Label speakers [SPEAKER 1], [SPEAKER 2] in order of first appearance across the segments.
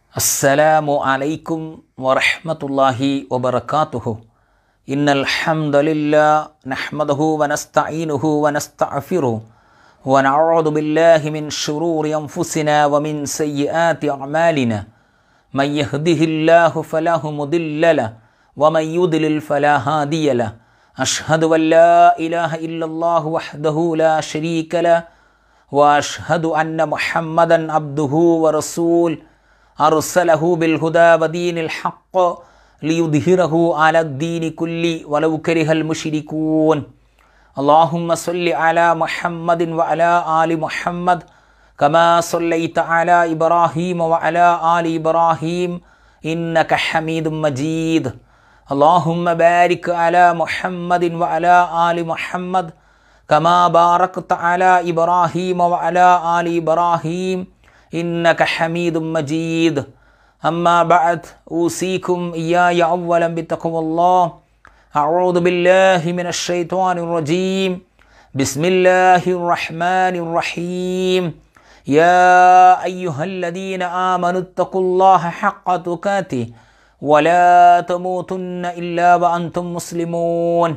[SPEAKER 1] السلام عليكم ورحمة الله وبركاته إن الحمد لله نحمده ونستعينه ونستغفره ونعوذ بالله من شرور أنفسنا ومن سيئات أعمالنا من يهده الله فلا مضل له ومن يضلل فلا هادي له أشهد أن لا إله إلا الله وحده لا شريك له وأشهد أن محمدا عبده ورسوله أرسله بالهدى ودين الحق ليظهره على الدين كله ولو كره المشركون اللهم صل على محمد وعلى آل محمد كما صليت على إبراهيم وعلى آل إبراهيم إنك حميد مجيد اللهم بارك على محمد وعلى آل محمد كما باركت على إبراهيم وعلى آل إبراهيم إنك حميد مجيد أما بعد أوصيكم إياي أولا بتقوى الله أعوذ بالله من الشيطان الرجيم بسم الله الرحمن الرحيم يا أيها الذين آمنوا اتقوا الله حق تقاته ولا تموتن إلا وأنتم مسلمون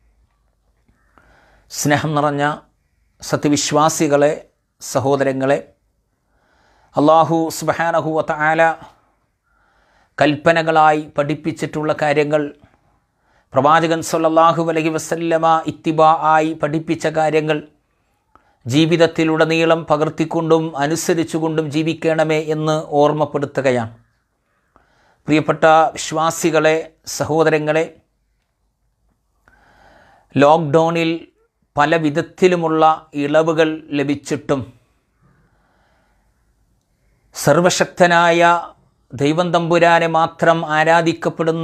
[SPEAKER 1] സ്നേഹം നിറഞ്ഞ സത്യവിശ്വാസികളെ സഹോദരങ്ങളെ അള്ളാഹു സുബഹാനഹു വതആല കൽപ്പനകളായി പഠിപ്പിച്ചിട്ടുള്ള കാര്യങ്ങൾ പ്രവാചകൻ സല്ലല്ലാഹു അലൈഹി വസല്ലമ ഇത്തിബ ആയി പഠിപ്പിച്ച കാര്യങ്ങൾ ജീവിതത്തിലുടനീളം പകർത്തിക്കൊണ്ടും അനുസരിച്ചുകൊണ്ടും ജീവിക്കണമേ എന്ന് ഓർമ്മപ്പെടുത്തുകയാണ് പ്രിയപ്പെട്ട വിശ്വാസികളെ സഹോദരങ്ങളെ ലോക്ക്ഡൗണിൽ പല വിധത്തിലുമുള്ള ഇളവുകൾ ലഭിച്ചിട്ടും സർവശക്തനായ ദൈവം തമ്പുരാനെ മാത്രം ആരാധിക്കപ്പെടുന്ന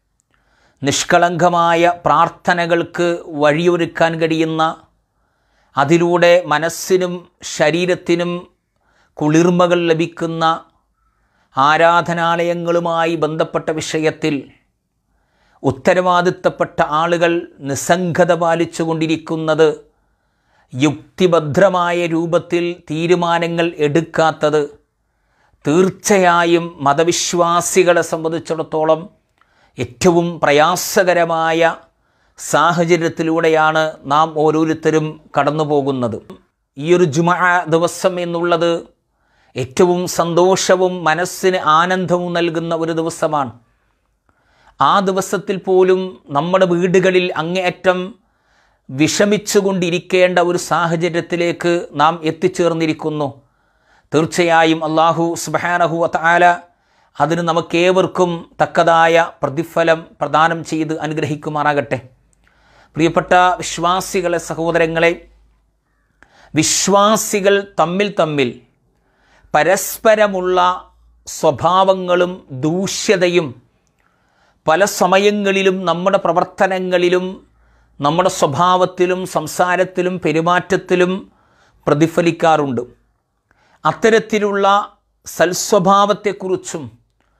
[SPEAKER 1] നിഷ്കളങ്കമായ പ്രാർത്ഥനകൾക്ക് വഴിയൊരുക്കാൻ കഴിയുന്ന അതിലൂടെ മനസ്സിനും ശരീരത്തിനും കുളിർമകൾ ലഭിക്കുന്ന ആരാധനാലയങ്ങളുമായി ബന്ധപ്പെട്ട വിഷയത്തിൽ ഉത്തരവാദിത്തപ്പെട്ട ആളുകൾ നിസ്സംഗത പാലിച്ചുകൊണ്ടിരിക്കുന്നത് യുക്തിഭദ്രമായ രൂപത്തിൽ തീരുമാനങ്ങൾ എടുക്കാത്തത് തീർച്ചയായും മതവിശ്വാസികളെ സംബന്ധിച്ചിടത്തോളം ഏറ്റവും പ്രയാസകരമായ സാഹചര്യത്തിലൂടെയാണ് നാം ഓരോരുത്തരും കടന്നു പോകുന്നത് ഈ ഒരു ജുമ ദിവസം എന്നുള്ളത് ഏറ്റവും സന്തോഷവും മനസ്സിന് ആനന്ദവും നൽകുന്ന ഒരു ദിവസമാണ് ആ ദിവസത്തിൽ പോലും നമ്മുടെ വീടുകളിൽ അങ്ങേയറ്റം വിഷമിച്ചുകൊണ്ടിരിക്കേണ്ട ഒരു സാഹചര്യത്തിലേക്ക് നാം എത്തിച്ചേർന്നിരിക്കുന്നു തീർച്ചയായും അള്ളാഹു സുബാനഹു താല അതിന് നമുക്കേവർക്കും തക്കതായ പ്രതിഫലം പ്രദാനം ചെയ്ത് അനുഗ്രഹിക്കുമാറാകട്ടെ പ്രിയപ്പെട്ട വിശ്വാസികളെ സഹോദരങ്ങളെ വിശ്വാസികൾ തമ്മിൽ തമ്മിൽ പരസ്പരമുള്ള സ്വഭാവങ്ങളും ദൂഷ്യതയും പല സമയങ്ങളിലും നമ്മുടെ പ്രവർത്തനങ്ങളിലും നമ്മുടെ സ്വഭാവത്തിലും സംസാരത്തിലും പെരുമാറ്റത്തിലും പ്രതിഫലിക്കാറുണ്ട് അത്തരത്തിലുള്ള സൽസ്വഭാവത്തെക്കുറിച്ചും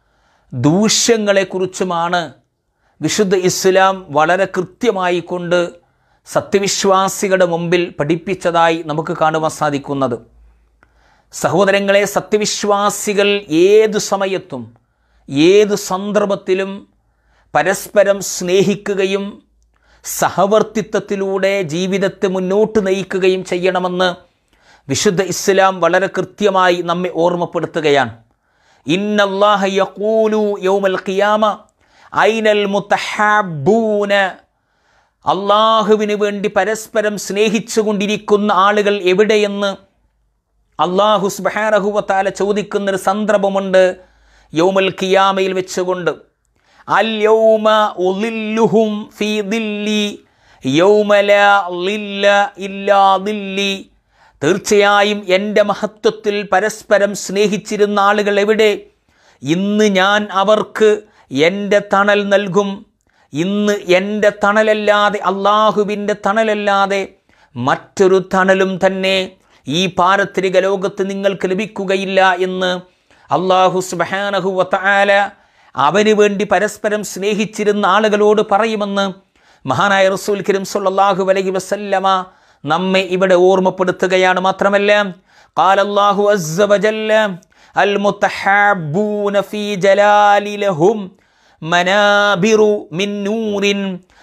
[SPEAKER 1] ദൂഷ്യങ്ങളെക്കുറിച്ചുമാണ് വിശുദ്ധ ഇസ്ലാം വളരെ കൃത്യമായി കൊണ്ട് സത്യവിശ്വാസികളുടെ മുമ്പിൽ പഠിപ്പിച്ചതായി നമുക്ക് കാണുവാൻ സാധിക്കുന്നത് സഹോദരങ്ങളെ സത്യവിശ്വാസികൾ ഏതു സമയത്തും ഏതു സന്ദർഭത്തിലും പരസ്പരം സ്നേഹിക്കുകയും സഹവർത്തിത്വത്തിലൂടെ ജീവിതത്തെ മുന്നോട്ട് നയിക്കുകയും ചെയ്യണമെന്ന് വിശുദ്ധ ഇസ്ലാം വളരെ കൃത്യമായി നമ്മെ ഓർമ്മപ്പെടുത്തുകയാണ് ഇന്നല്ലാഹ യഖൂലു യൗമൽ ഖിയാമ ഐനൽ മുത്തഹാബൂന അള്ളാഹുവിന് വേണ്ടി പരസ്പരം സ്നേഹിച്ചുകൊണ്ടിരിക്കുന്ന ആളുകൾ എവിടെയെന്ന് അള്ളാഹു സുബാനഹുവത്താല ചോദിക്കുന്നൊരു സന്ദർഭമുണ്ട് യൗമൽ ഖിയാമയിൽ വെച്ചുകൊണ്ട് അൽ യൗമ ഉളില്ലുഹും ഫീ ദില്ലി യൗമല ലില്ല ഇല്ലാ ദില്ലി തീർച്ചയായും എൻ്റെ മഹത്വത്തിൽ പരസ്പരം സ്നേഹിച്ചിരുന്ന ആളുകൾ എവിടെ ഇന്ന് ഞാൻ അവർക്ക് എൻ്റെ തണൽ നൽകും ഇന്ന് എൻ്റെ തണലല്ലാതെ അള്ളാഹുവിൻ്റെ തണലല്ലാതെ മറ്റൊരു തണലും തന്നെ ഈ പാരത്രിക ലോകത്ത് നിങ്ങൾക്ക് ലഭിക്കുകയില്ല എന്ന് അള്ളാഹു സുബാനഹു വത്താല അവന് വേണ്ടി പരസ്പരം സ്നേഹിച്ചിരുന്ന ആളുകളോട് പറയുമെന്ന് മഹാനായ റസൂൽ കരീം സല്ലല്ലാഹു അലൈഹി വസല്ലമ നമ്മെ ഇവിടെ ഓർമ്മപ്പെടുത്തുകയാണ് മാത്രമല്ല قال الله عز وجل അൽ മുത്തഹാബൂന ഫീ ജലാലി ലഹും മനാബിറു മിൻ നൂറിൻ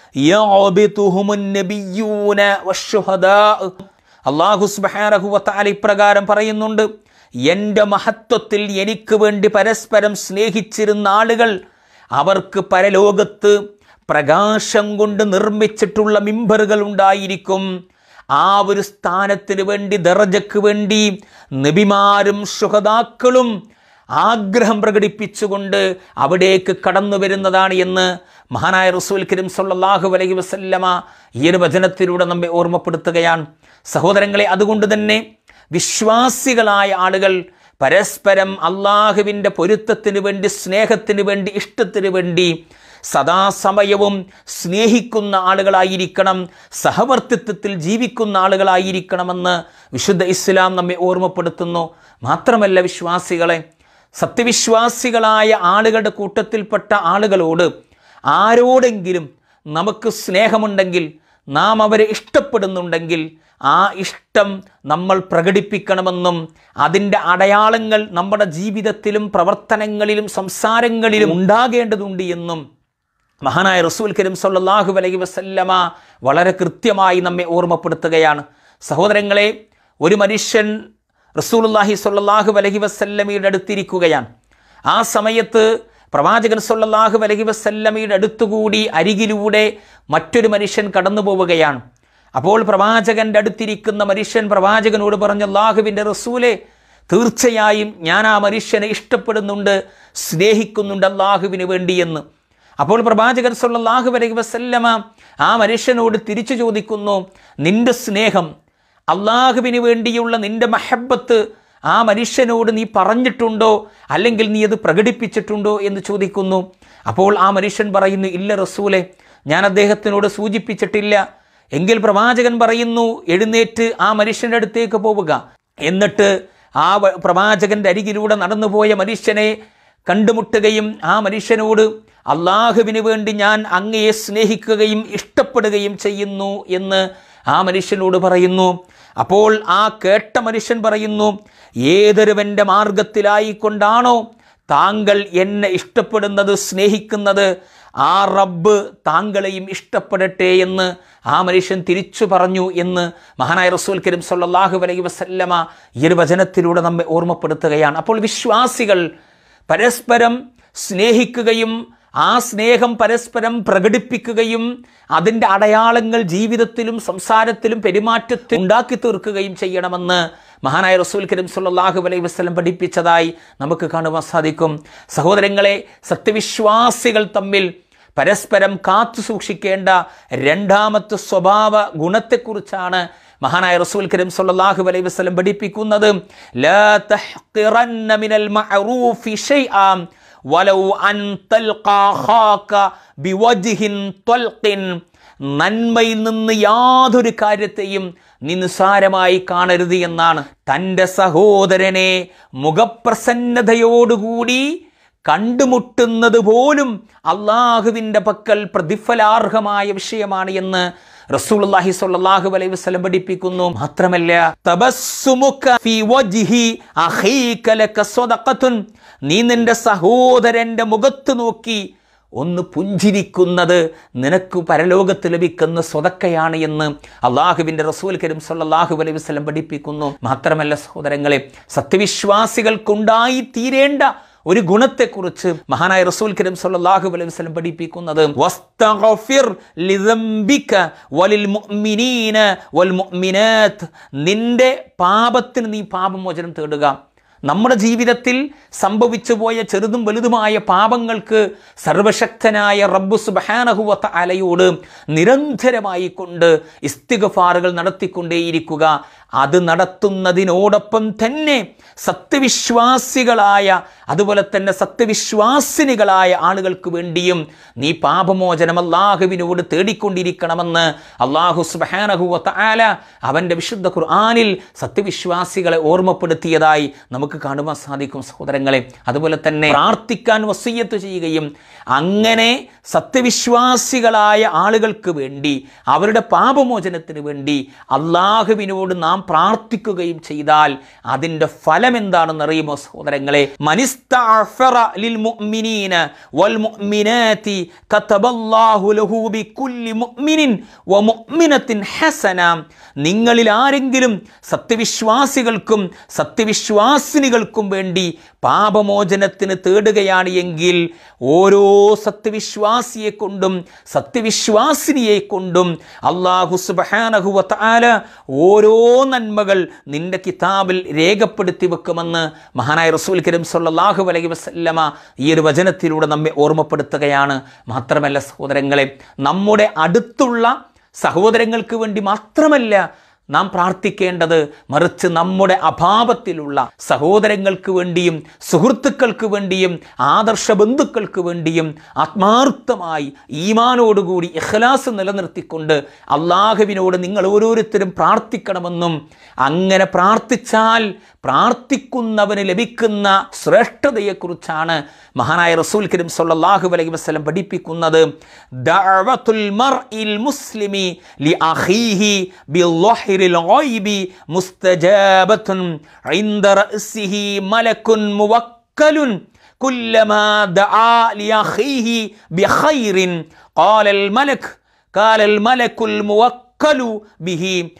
[SPEAKER 1] യഅബിതുഹുമുൻ നബിയ്യൂന വശുഹദാ അല്ലാഹു സുബ്ഹാനഹു വതആല ഇപ്രകാരം പറയുന്നുണ്ട് എൻ്റെ മഹത്വത്തിൽ എനിക്ക് വേണ്ടി പരസ്പരം സ്നേഹിച്ചിരുന്ന ആളുകൾ അവർക്ക് പരലോകത്ത് പ്രകാശം കൊണ്ട് നിർമ്മിച്ചിട്ടുള്ള മിമ്പറുകൾ ഉണ്ടായിരിക്കും ആ ഒരു സ്ഥാനത്തിന് വേണ്ടി ദറജക്ക് വേണ്ടി നബിമാരും സുഹതാക്കളും ആഗ്രഹം പ്രകടിപ്പിച്ചുകൊണ്ട് അവിടേക്ക് കടന്നു വരുന്നതാണ് എന്ന് മഹാനായ റസൂൽ കരീം സല്ലല്ലാഹു അലൈഹി വസല്ലമ ഈ ഒരു വചനത്തിലൂടെ നമ്മെ ഓർമ്മപ്പെടുത്തുകയാണ് സഹോദരങ്ങളെ അതുകൊണ്ട് തന്നെ വിശ്വാസികളായ ആളുകൾ പരസ്പരം അള്ളാഹുവിൻ്റെ പൊരുത്തത്തിന് വേണ്ടി സ്നേഹത്തിന് വേണ്ടി ഇഷ്ടത്തിന് വേണ്ടി സദാസമയവും സ്നേഹിക്കുന്ന ആളുകളായിരിക്കണം സഹവർത്തിത്വത്തിൽ ജീവിക്കുന്ന ആളുകളായിരിക്കണമെന്ന് വിശുദ്ധ ഇസ്ലാം നമ്മെ ഓർമ്മപ്പെടുത്തുന്നു മാത്രമല്ല വിശ്വാസികളെ സത്യവിശ്വാസികളായ ആളുകളുടെ കൂട്ടത്തിൽപ്പെട്ട ആളുകളോട് ആരോടെങ്കിലും നമുക്ക് സ്നേഹമുണ്ടെങ്കിൽ നാം അവരെ ഇഷ്ടപ്പെടുന്നുണ്ടെങ്കിൽ ആ ഇഷ്ടം നമ്മൾ പ്രകടിപ്പിക്കണമെന്നും അതിൻ്റെ അടയാളങ്ങൾ നമ്മുടെ ജീവിതത്തിലും പ്രവർത്തനങ്ങളിലും സംസാരങ്ങളിലും ഉണ്ടാകേണ്ടതുണ്ട് എന്നും മഹാനായ റസൂൽ കരീം സല്ലല്ലാഹു അലൈഹി വസല്ലമ വളരെ കൃത്യമായി നമ്മെ ഓർമ്മപ്പെടുത്തുകയാണ് സഹോദരങ്ങളെ ഒരു മനുഷ്യൻ റസൂലുള്ളാഹി സ്വല്ലല്ലാഹു അലൈഹി വസല്ലമയുടെ അടുത്തിരിക്കുകയാണ് ആ സമയത്ത് പ്രവാചകൻ സല്ലല്ലാഹു അലൈഹി വസല്ലമയുടെ അടുത്തുകൂടി അരികിലൂടെ മറ്റൊരു മനുഷ്യൻ കടന്നു പോവുകയാണ് അപ്പോൾ പ്രവാചകന്റെ അടുത്തിരിക്കുന്ന മനുഷ്യൻ പ്രവാചകനോട് പറഞ്ഞു അള്ളാഹുവിൻ്റെ റസൂലെ തീർച്ചയായും ഞാൻ ആ മനുഷ്യനെ ഇഷ്ടപ്പെടുന്നുണ്ട് സ്നേഹിക്കുന്നുണ്ട് അള്ളാഹുവിന് വേണ്ടിയെന്ന് അപ്പോൾ പ്രവാചകൻ സല്ലല്ലാഹു അലൈഹി വസല്ലമ ആ മനുഷ്യനോട് തിരിച്ചു ചോദിക്കുന്നു നിന്റെ സ്നേഹം അള്ളാഹുവിന് വേണ്ടിയുള്ള നിന്റെ മഹബത്ത് ആ മനുഷ്യനോട് നീ പറഞ്ഞിട്ടുണ്ടോ അല്ലെങ്കിൽ നീ അത് പ്രകടിപ്പിച്ചിട്ടുണ്ടോ എന്ന് ചോദിക്കുന്നു അപ്പോൾ ആ മനുഷ്യൻ പറയുന്നു ഇല്ല റസൂലെ ഞാൻ അദ്ദേഹത്തിനോട് സൂചിപ്പിച്ചിട്ടില്ല എങ്കിൽ പ്രവാചകൻ പറയുന്നു എഴുന്നേറ്റ് ആ മനുഷ്യൻ്റെ അടുത്തേക്ക് പോവുക എന്നിട്ട് ആ വ- പ്രവാചകന്റെ അരികിലൂടെ നടന്നുപോയ മനുഷ്യനെ കണ്ടുമുട്ടുകയും ആ മനുഷ്യനോട് അള്ളാഹുവിന് വേണ്ടി ഞാൻ അങ്ങയെ സ്നേഹിക്കുകയും ഇഷ്ടപ്പെടുകയും ചെയ്യുന്നു എന്ന് ആ മനുഷ്യനോട് പറയുന്നു അപ്പോൾ ആ കേട്ട മനുഷ്യൻ പറയുന്നു ഏതൊരുവൻ്റെ മാർഗത്തിലായിക്കൊണ്ടാണോ താങ്കൾ എന്നെ ഇഷ്ടപ്പെടുന്നത് സ്നേഹിക്കുന്നത് ആ റബ്ബ് താങ്കളെയും ഇഷ്ടപ്പെടട്ടെ എന്ന് ആ മനുഷ്യൻ തിരിച്ചു പറഞ്ഞു എന്ന് മഹാനായ റസൂൽ കരീം സല്ലല്ലാഹു അലൈഹി വസല്ലമ ഈ ഒരു വചനത്തിലൂടെ നമ്മെ ഓർമ്മപ്പെടുത്തുകയാണ് അപ്പോൾ വിശ്വാസികൾ പരസ്പരം സ്നേഹിക്കുകയും ആ സ്നേഹം പരസ്പരം പ്രകടിപ്പിക്കുകയും അതിൻ്റെ അടയാളങ്ങൾ ജീവിതത്തിലും സംസാരത്തിലും പെരുമാറ്റത്തിലും ഉണ്ടാക്കി തീർക്കുകയും ചെയ്യണമെന്ന് മഹാനായ റസൂൽ കരീം സല്ലല്ലാഹു അലൈഹി വസല്ലം പഠിപ്പിച്ചതായി നമുക്ക് കാണുവാൻ സാധിക്കും സഹോദരങ്ങളെ സത്യവിശ്വാസികൾ തമ്മിൽ പരസ്പരം കാത്തു സൂക്ഷിക്കേണ്ട രണ്ടാമത്തെ സ്വഭാവ ഗുണത്തെക്കുറിച്ചാണ് മഹാനായ റസൂൽ കരീം സല്ലല്ലാഹു അലൈഹി വസല്ലം പഠിപ്പിക്കുന്നത് ലാ തഹ്ഖിറന്ന മിനൽ മഅറൂഫി ഷൈആ വലൗ അൻ തൽഖാ ഖാക ബിവജ്ഹിൻ ത്വൽഖിൻ നന്മയിൽ നിന്ന് യാതൊരു കാര്യത്തെയും നീ നിസ്സാരമായി കാണരുത് എന്നാണ് തൻ്റെ സഹോദരനെ മുഖപ്രസന്നതയോടുകൂടി കണ്ടുമുട്ടുന്നത് പോലും അള്ളാഹുവിൻ്റെ പക്കൽ പ്രതിഫലാർഹമായ വിഷയമാണ് എന്ന് റസൂലുള്ളാഹി സ്വല്ലല്ലാഹു അലൈഹി വസല്ലം പഠിപ്പിക്കുന്നു മാത്രമല്ല തബസ്സുമുക ഫീ വജ്ഹി അഖീക ലക സ്വദഖത്തുൻ നീ നിന്റെ സഹോദരന്റെ മുഖത്ത് നോക്കി ഒന്ന് പുഞ്ചിരിക്കുന്നത് നിനക്ക് പരലോകത്ത് ലഭിക്കുന്ന സ്വതക്കയാണ് എന്ന് അള്ളാഹുവിൻ്റെ റസൂൽ കരീം സല്ലല്ലാഹു അലൈഹി വസല്ലം പഠിപ്പിക്കുന്നു മാത്രമല്ല സഹോദരങ്ങളെ സത്യവിശ്വാസികൾക്കുണ്ടായി തീരേണ്ട ഒരു ഗുണത്തെക്കുറിച്ച് മഹാനായ റസൂൽ കരീം സല്ലല്ലാഹു അലൈഹി വസല്ലം പഠിപ്പിക്കുന്നത് വസ്തഗ്ഫിർ ലിദംബിക വലിൽ മുഅ്മിനീന വൽ മുഅ്മിനാത്ത് നിന്റെ പാപത്തിന് നീ പാപമോചനം തേടുക നമ്മുടെ ജീവിതത്തിൽ സംഭവിച്ചു പോയ ചെറുതും വലുതുമായ പാപങ്ങൾക്ക് സർവശക്തനായ റബ്ബു സുബഹാനഹുവത്ത അലയോട് നിരന്തരമായി കൊണ്ട് ഇസ്തിഗഫാറുകൾ നടത്തിക്കൊണ്ടേയിരിക്കുക അത് നടത്തുന്നതിനോടൊപ്പം തന്നെ സത്യവിശ്വാസികളായ അതുപോലെ തന്നെ സത്യവിശ്വാസിനികളായ ആളുകൾക്ക് വേണ്ടിയും നീ പാപമോചനം അള്ളാഹുവിനോട് തേടിക്കൊണ്ടിരിക്കണമെന്ന് അള്ളാഹു സുബഹാനഹുവത്ത ആല അവൻ്റെ വിശുദ്ധ ഖുർആാനിൽ സത്യവിശ്വാസികളെ ഓർമ്മപ്പെടുത്തിയതായി നമുക്ക് കാണുവാൻ സാധിക്കും സഹോദരങ്ങളെ അതുപോലെ തന്നെ പ്രാർത്ഥിക്കാൻ വസീയത്ത് ചെയ്യുകയും അങ്ങനെ സത്യവിശ്വാസികളായ ആളുകൾക്ക് വേണ്ടി അവരുടെ പാപമോചനത്തിന് വേണ്ടി അള്ളാഹുവിനോട് നാം പ്രാർത്ഥിക്കുകയും ചെയ്താൽ അതിൻ്റെ ഫലം എന്താണെന്ന് അറിയുമോ സഹോദരങ്ങളെ മനിസ്തഅഫറ ലിൽ മുഅ്മിനീന വൽ മുഅ്മിനാതി കതബല്ലാഹു ലഹു ബികുല്ലി മുഅ്മിനിൻ വ മുഅ്മിനത്തിൻ ഹസന നിങ്ങളിൽ ആരെങ്കിലും സത്യവിശ്വാസികൾക്കും സത്യവിശ്വാസിനികൾക്കും വേണ്ടി പാപമോചനത്തിന് തേടുകയാണ് എങ്കിൽ ഓരോ സത്യവിശ്വാസിയെ കൊണ്ടും സത്യവിശ്വാസിനിയെ കൊണ്ടും അള്ളാഹു സുബ്ഹാനഹു വ തആല ഓരോ നന്മകൾ നിന്റെ കിതാബിൽ രേഖപ്പെടുത്തി വെക്കുമെന്ന് മഹാനായ റസൂൽ കരീം സല്ലല്ലാഹു അലൈഹി വസല്ലമ ഈ ഒരു വചനത്തിലൂടെ നമ്മെ ഓർമ്മപ്പെടുത്തുകയാണ് മാത്രമല്ല സഹോദരങ്ങളെ നമ്മുടെ അടുത്തുള്ള സഹോദരങ്ങൾക്ക് വേണ്ടി മാത്രമല്ല നാം പ്രാർത്ഥിക്കേണ്ടത് മറിച്ച് നമ്മുടെ അഭാവത്തിലുള്ള സഹോദരങ്ങൾക്ക് വേണ്ടിയും സുഹൃത്തുക്കൾക്ക് വേണ്ടിയും ആദർശ ബന്ധുക്കൾക്ക് വേണ്ടിയും ആത്മാർത്ഥമായി ഈമാനോടുകൂടി ഇഖ്ലാസ് നിലനിർത്തിക്കൊണ്ട് അള്ളാഹുവിനോട് നിങ്ങൾ ഓരോരുത്തരും പ്രാർത്ഥിക്കണമെന്നും അങ്ങനെ പ്രാർത്ഥിച്ചാൽ പ്രാർത്ഥിക്കുന്നവന് ലഭിക്കുന്ന ശ്രേഷ്ഠതയെക്കുറിച്ചാണ് മഹാനായ റസൂൽ കരീം സല്ലല്ലാഹു അലൈഹി വസല്ലം പഠിപ്പിക്കുന്നത് ദഅവത്തുൽ മർഇൽ മുസ്ലിമി ലി അഖീഹി ബിളഹിറിൽ ഗൈബി മുസ്തജാബത്തുൻ ഇൻദ റഅസിഹി മലക്കുൻ മുവക്കലുൻ كلما دعا لأخيه بخير قال الملك قال الملك الموكل به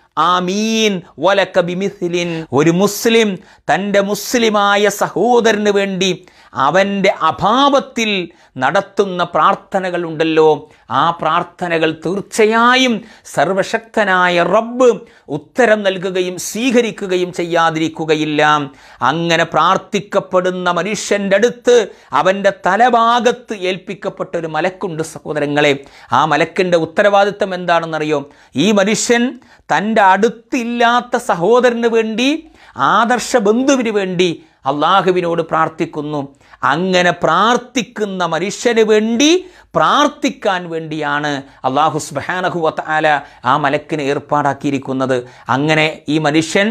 [SPEAKER 1] ആമീൻ വലക്ക ബിമിഥിലിൻ ഒരു മുസ്ലിം തൻ്റെ മുസ്ലിമായ സഹോദരന് വേണ്ടി അവൻ്റെ അഭാവത്തിൽ നടത്തുന്ന പ്രാർത്ഥനകളുണ്ടല്ലോ ആ പ്രാർത്ഥനകൾ തീർച്ചയായും സർവശക്തനായ റബ്ബ് ഉത്തരം നൽകുകയും സ്വീകരിക്കുകയും ചെയ്യാതിരിക്കുകയില്ല അങ്ങനെ പ്രാർത്ഥിക്കപ്പെടുന്ന മനുഷ്യൻ്റെ അടുത്ത് അവൻ്റെ തലഭാഗത്ത് ഏൽപ്പിക്കപ്പെട്ട ഒരു മലക്കുണ്ട് സഹോദരങ്ങളെ ആ മലക്കിൻ്റെ ഉത്തരവാദിത്തം എന്താണെന്നറിയോ ഈ മനുഷ്യൻ തൻ്റെ അടുത്തില്ലാത്ത സഹോദരന് വേണ്ടി ആദർശ ബന്ധുവിന് വേണ്ടി അള്ളാഹുവിനോട് പ്രാർത്ഥിക്കുന്നു അങ്ങനെ പ്രാർത്ഥിക്കുന്ന മനുഷ്യന് വേണ്ടി പ്രാർത്ഥിക്കാൻ വേണ്ടിയാണ് അള്ളാഹു സുബാനഹു വത്താല ആ മലക്കിന് ഏർപ്പാടാക്കിയിരിക്കുന്നത് അങ്ങനെ ഈ മനുഷ്യൻ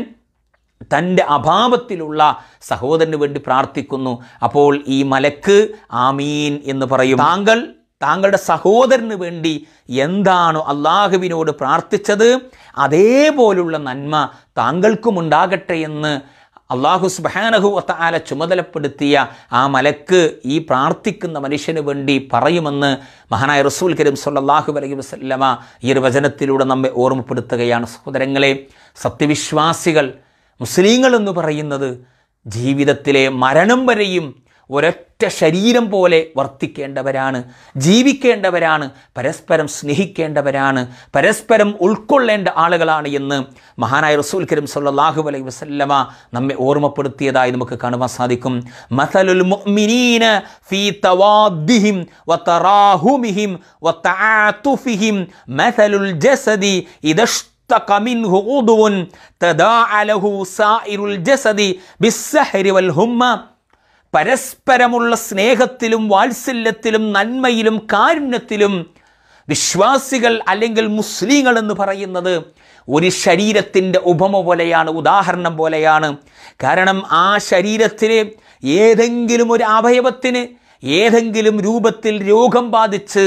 [SPEAKER 1] തൻ്റെ അഭാവത്തിലുള്ള സഹോദരന് വേണ്ടി പ്രാർത്ഥിക്കുന്നു അപ്പോൾ ഈ മലക്ക് ആമീൻ എന്ന് പറയും താങ്കൾ താങ്കളുടെ സഹോദരന് വേണ്ടി എന്താണോ അള്ളാഹുവിനോട് പ്രാർത്ഥിച്ചത് അതേപോലുള്ള നന്മ താങ്കൾക്കും ഉണ്ടാകട്ടെ എന്ന് അള്ളാഹു സുബാനഹു വത്താല ചുമതലപ്പെടുത്തിയ ആ മലക്ക് ഈ പ്രാർത്ഥിക്കുന്ന മനുഷ്യന് വേണ്ടി പറയുമെന്ന് മഹാനായ റസൂൽ കരീം സല്ലല്ലാഹു അലൈഹി വസല്ലമ ഈ ഒരു വചനത്തിലൂടെ നമ്മെ ഓർമ്മപ്പെടുത്തുകയാണ് സഹോദരങ്ങളെ സത്യവിശ്വാസികൾ മുസ്ലിങ്ങൾ എന്ന് പറയുന്നത് ജീവിതത്തിലെ മരണം വരെയും ഒരൊറ്റ ശരീരം പോലെ വർത്തിക്കേണ്ടവരാണ് ജീവിക്കേണ്ടവരാണ് പരസ്പരം സ്നേഹിക്കേണ്ടവരാണ് പരസ്പരം ഉൾക്കൊള്ളേണ്ട ആളുകളാണ് എന്ന് മഹാനായ റസൂൽ കരീം സല്ലല്ലാഹു അലൈഹി വസല്ലമ നമ്മെ ഓർമ്മപ്പെടുത്തിയതായി നമുക്ക് കാണുവാൻ സാധിക്കും മസലുൽ മുഅ്മിനീന ഫീ തവാദ്ദിഹിം വതറാഹുമിഹിം വതആതുഫിഹിം മസലുൽ ജസദി ഇദഷ് اشتق منه عضو تداعى له سائر الجسد بالسحر والهمة പരസ്പരമുള്ള സ്നേഹത്തിലും വാത്സല്യത്തിലും നന്മയിലും കാരുണ്യത്തിലും വിശ്വാസികൾ അല്ലെങ്കിൽ മുസ്ലിങ്ങൾ എന്ന് പറയുന്നത് ഒരു ശരീരത്തിൻ്റെ ഉപമ പോലെയാണ് ഉദാഹരണം പോലെയാണ് കാരണം ആ ശരീരത്തിന് ഏതെങ്കിലും ഒരു അവയവത്തിന് ഏതെങ്കിലും രൂപത്തിൽ രോഗം ബാധിച്ച്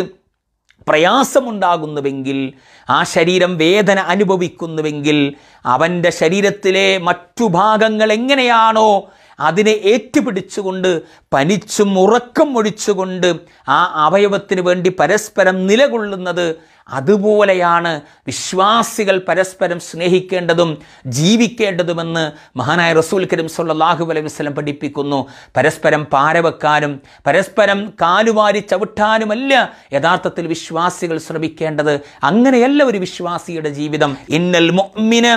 [SPEAKER 1] പ്രയാസമുണ്ടാകുന്നുവെങ്കിൽ ആ ശരീരം വേദന അനുഭവിക്കുന്നുവെങ്കിൽ അവൻ്റെ ശരീരത്തിലെ മറ്റു ഭാഗങ്ങൾ എങ്ങനെയാണോ അതിനെ ഏറ്റുപിടിച്ചുകൊണ്ട് പനിച്ചും ഉറക്കം ഒഴിച്ചുകൊണ്ട് ആ അവയവത്തിന് വേണ്ടി പരസ്പരം നിലകൊള്ളുന്നത് അതുപോലെയാണ് വിശ്വാസികൾ പരസ്പരം സ്നേഹിക്കേണ്ടതും ജീവിക്കേണ്ടതുമെന്ന് മഹാനായ റസൂൽ കരീം സല്ലല്ലാഹു അലൈഹി വസല്ലം പഠിപ്പിക്കുന്നു പരസ്പരം പാരവെക്കാനും പരസ്പരം കാലുവാരി ചവിട്ടാനുമല്ല യഥാർത്ഥത്തിൽ വിശ്വാസികൾ ശ്രമിക്കേണ്ടത് അങ്ങനെയല്ല ഒരു വിശ്വാസിയുടെ ജീവിതം ഇന്നൽ മുഅ്മിന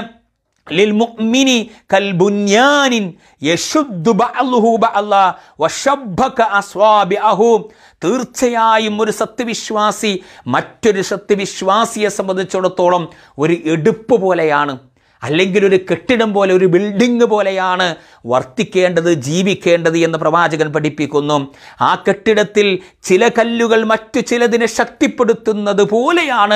[SPEAKER 1] للمؤمن كالبنيان يشد بعضه بعضا وشبك أصابعه തീർച്ചയായും ഒരു സത്യവിശ്വാസി മറ്റൊരു സത്യവിശ്വാസിയെ സംബന്ധിച്ചിടത്തോളം ഒരു എടുപ്പ് പോലെയാണ് അല്ലെങ്കിൽ ഒരു കെട്ടിടം പോലെ ഒരു ബിൽഡിംഗ് പോലെയാണ് വർത്തിക്കേണ്ടത് ജീവിക്കേണ്ടത് എന്ന് പ്രവാചകൻ പഠിപ്പിക്കുന്നു ആ കെട്ടിടത്തിൽ ചില കല്ലുകൾ മറ്റു ചിലതിനെ ശക്തിപ്പെടുത്തുന്നത് പോലെയാണ്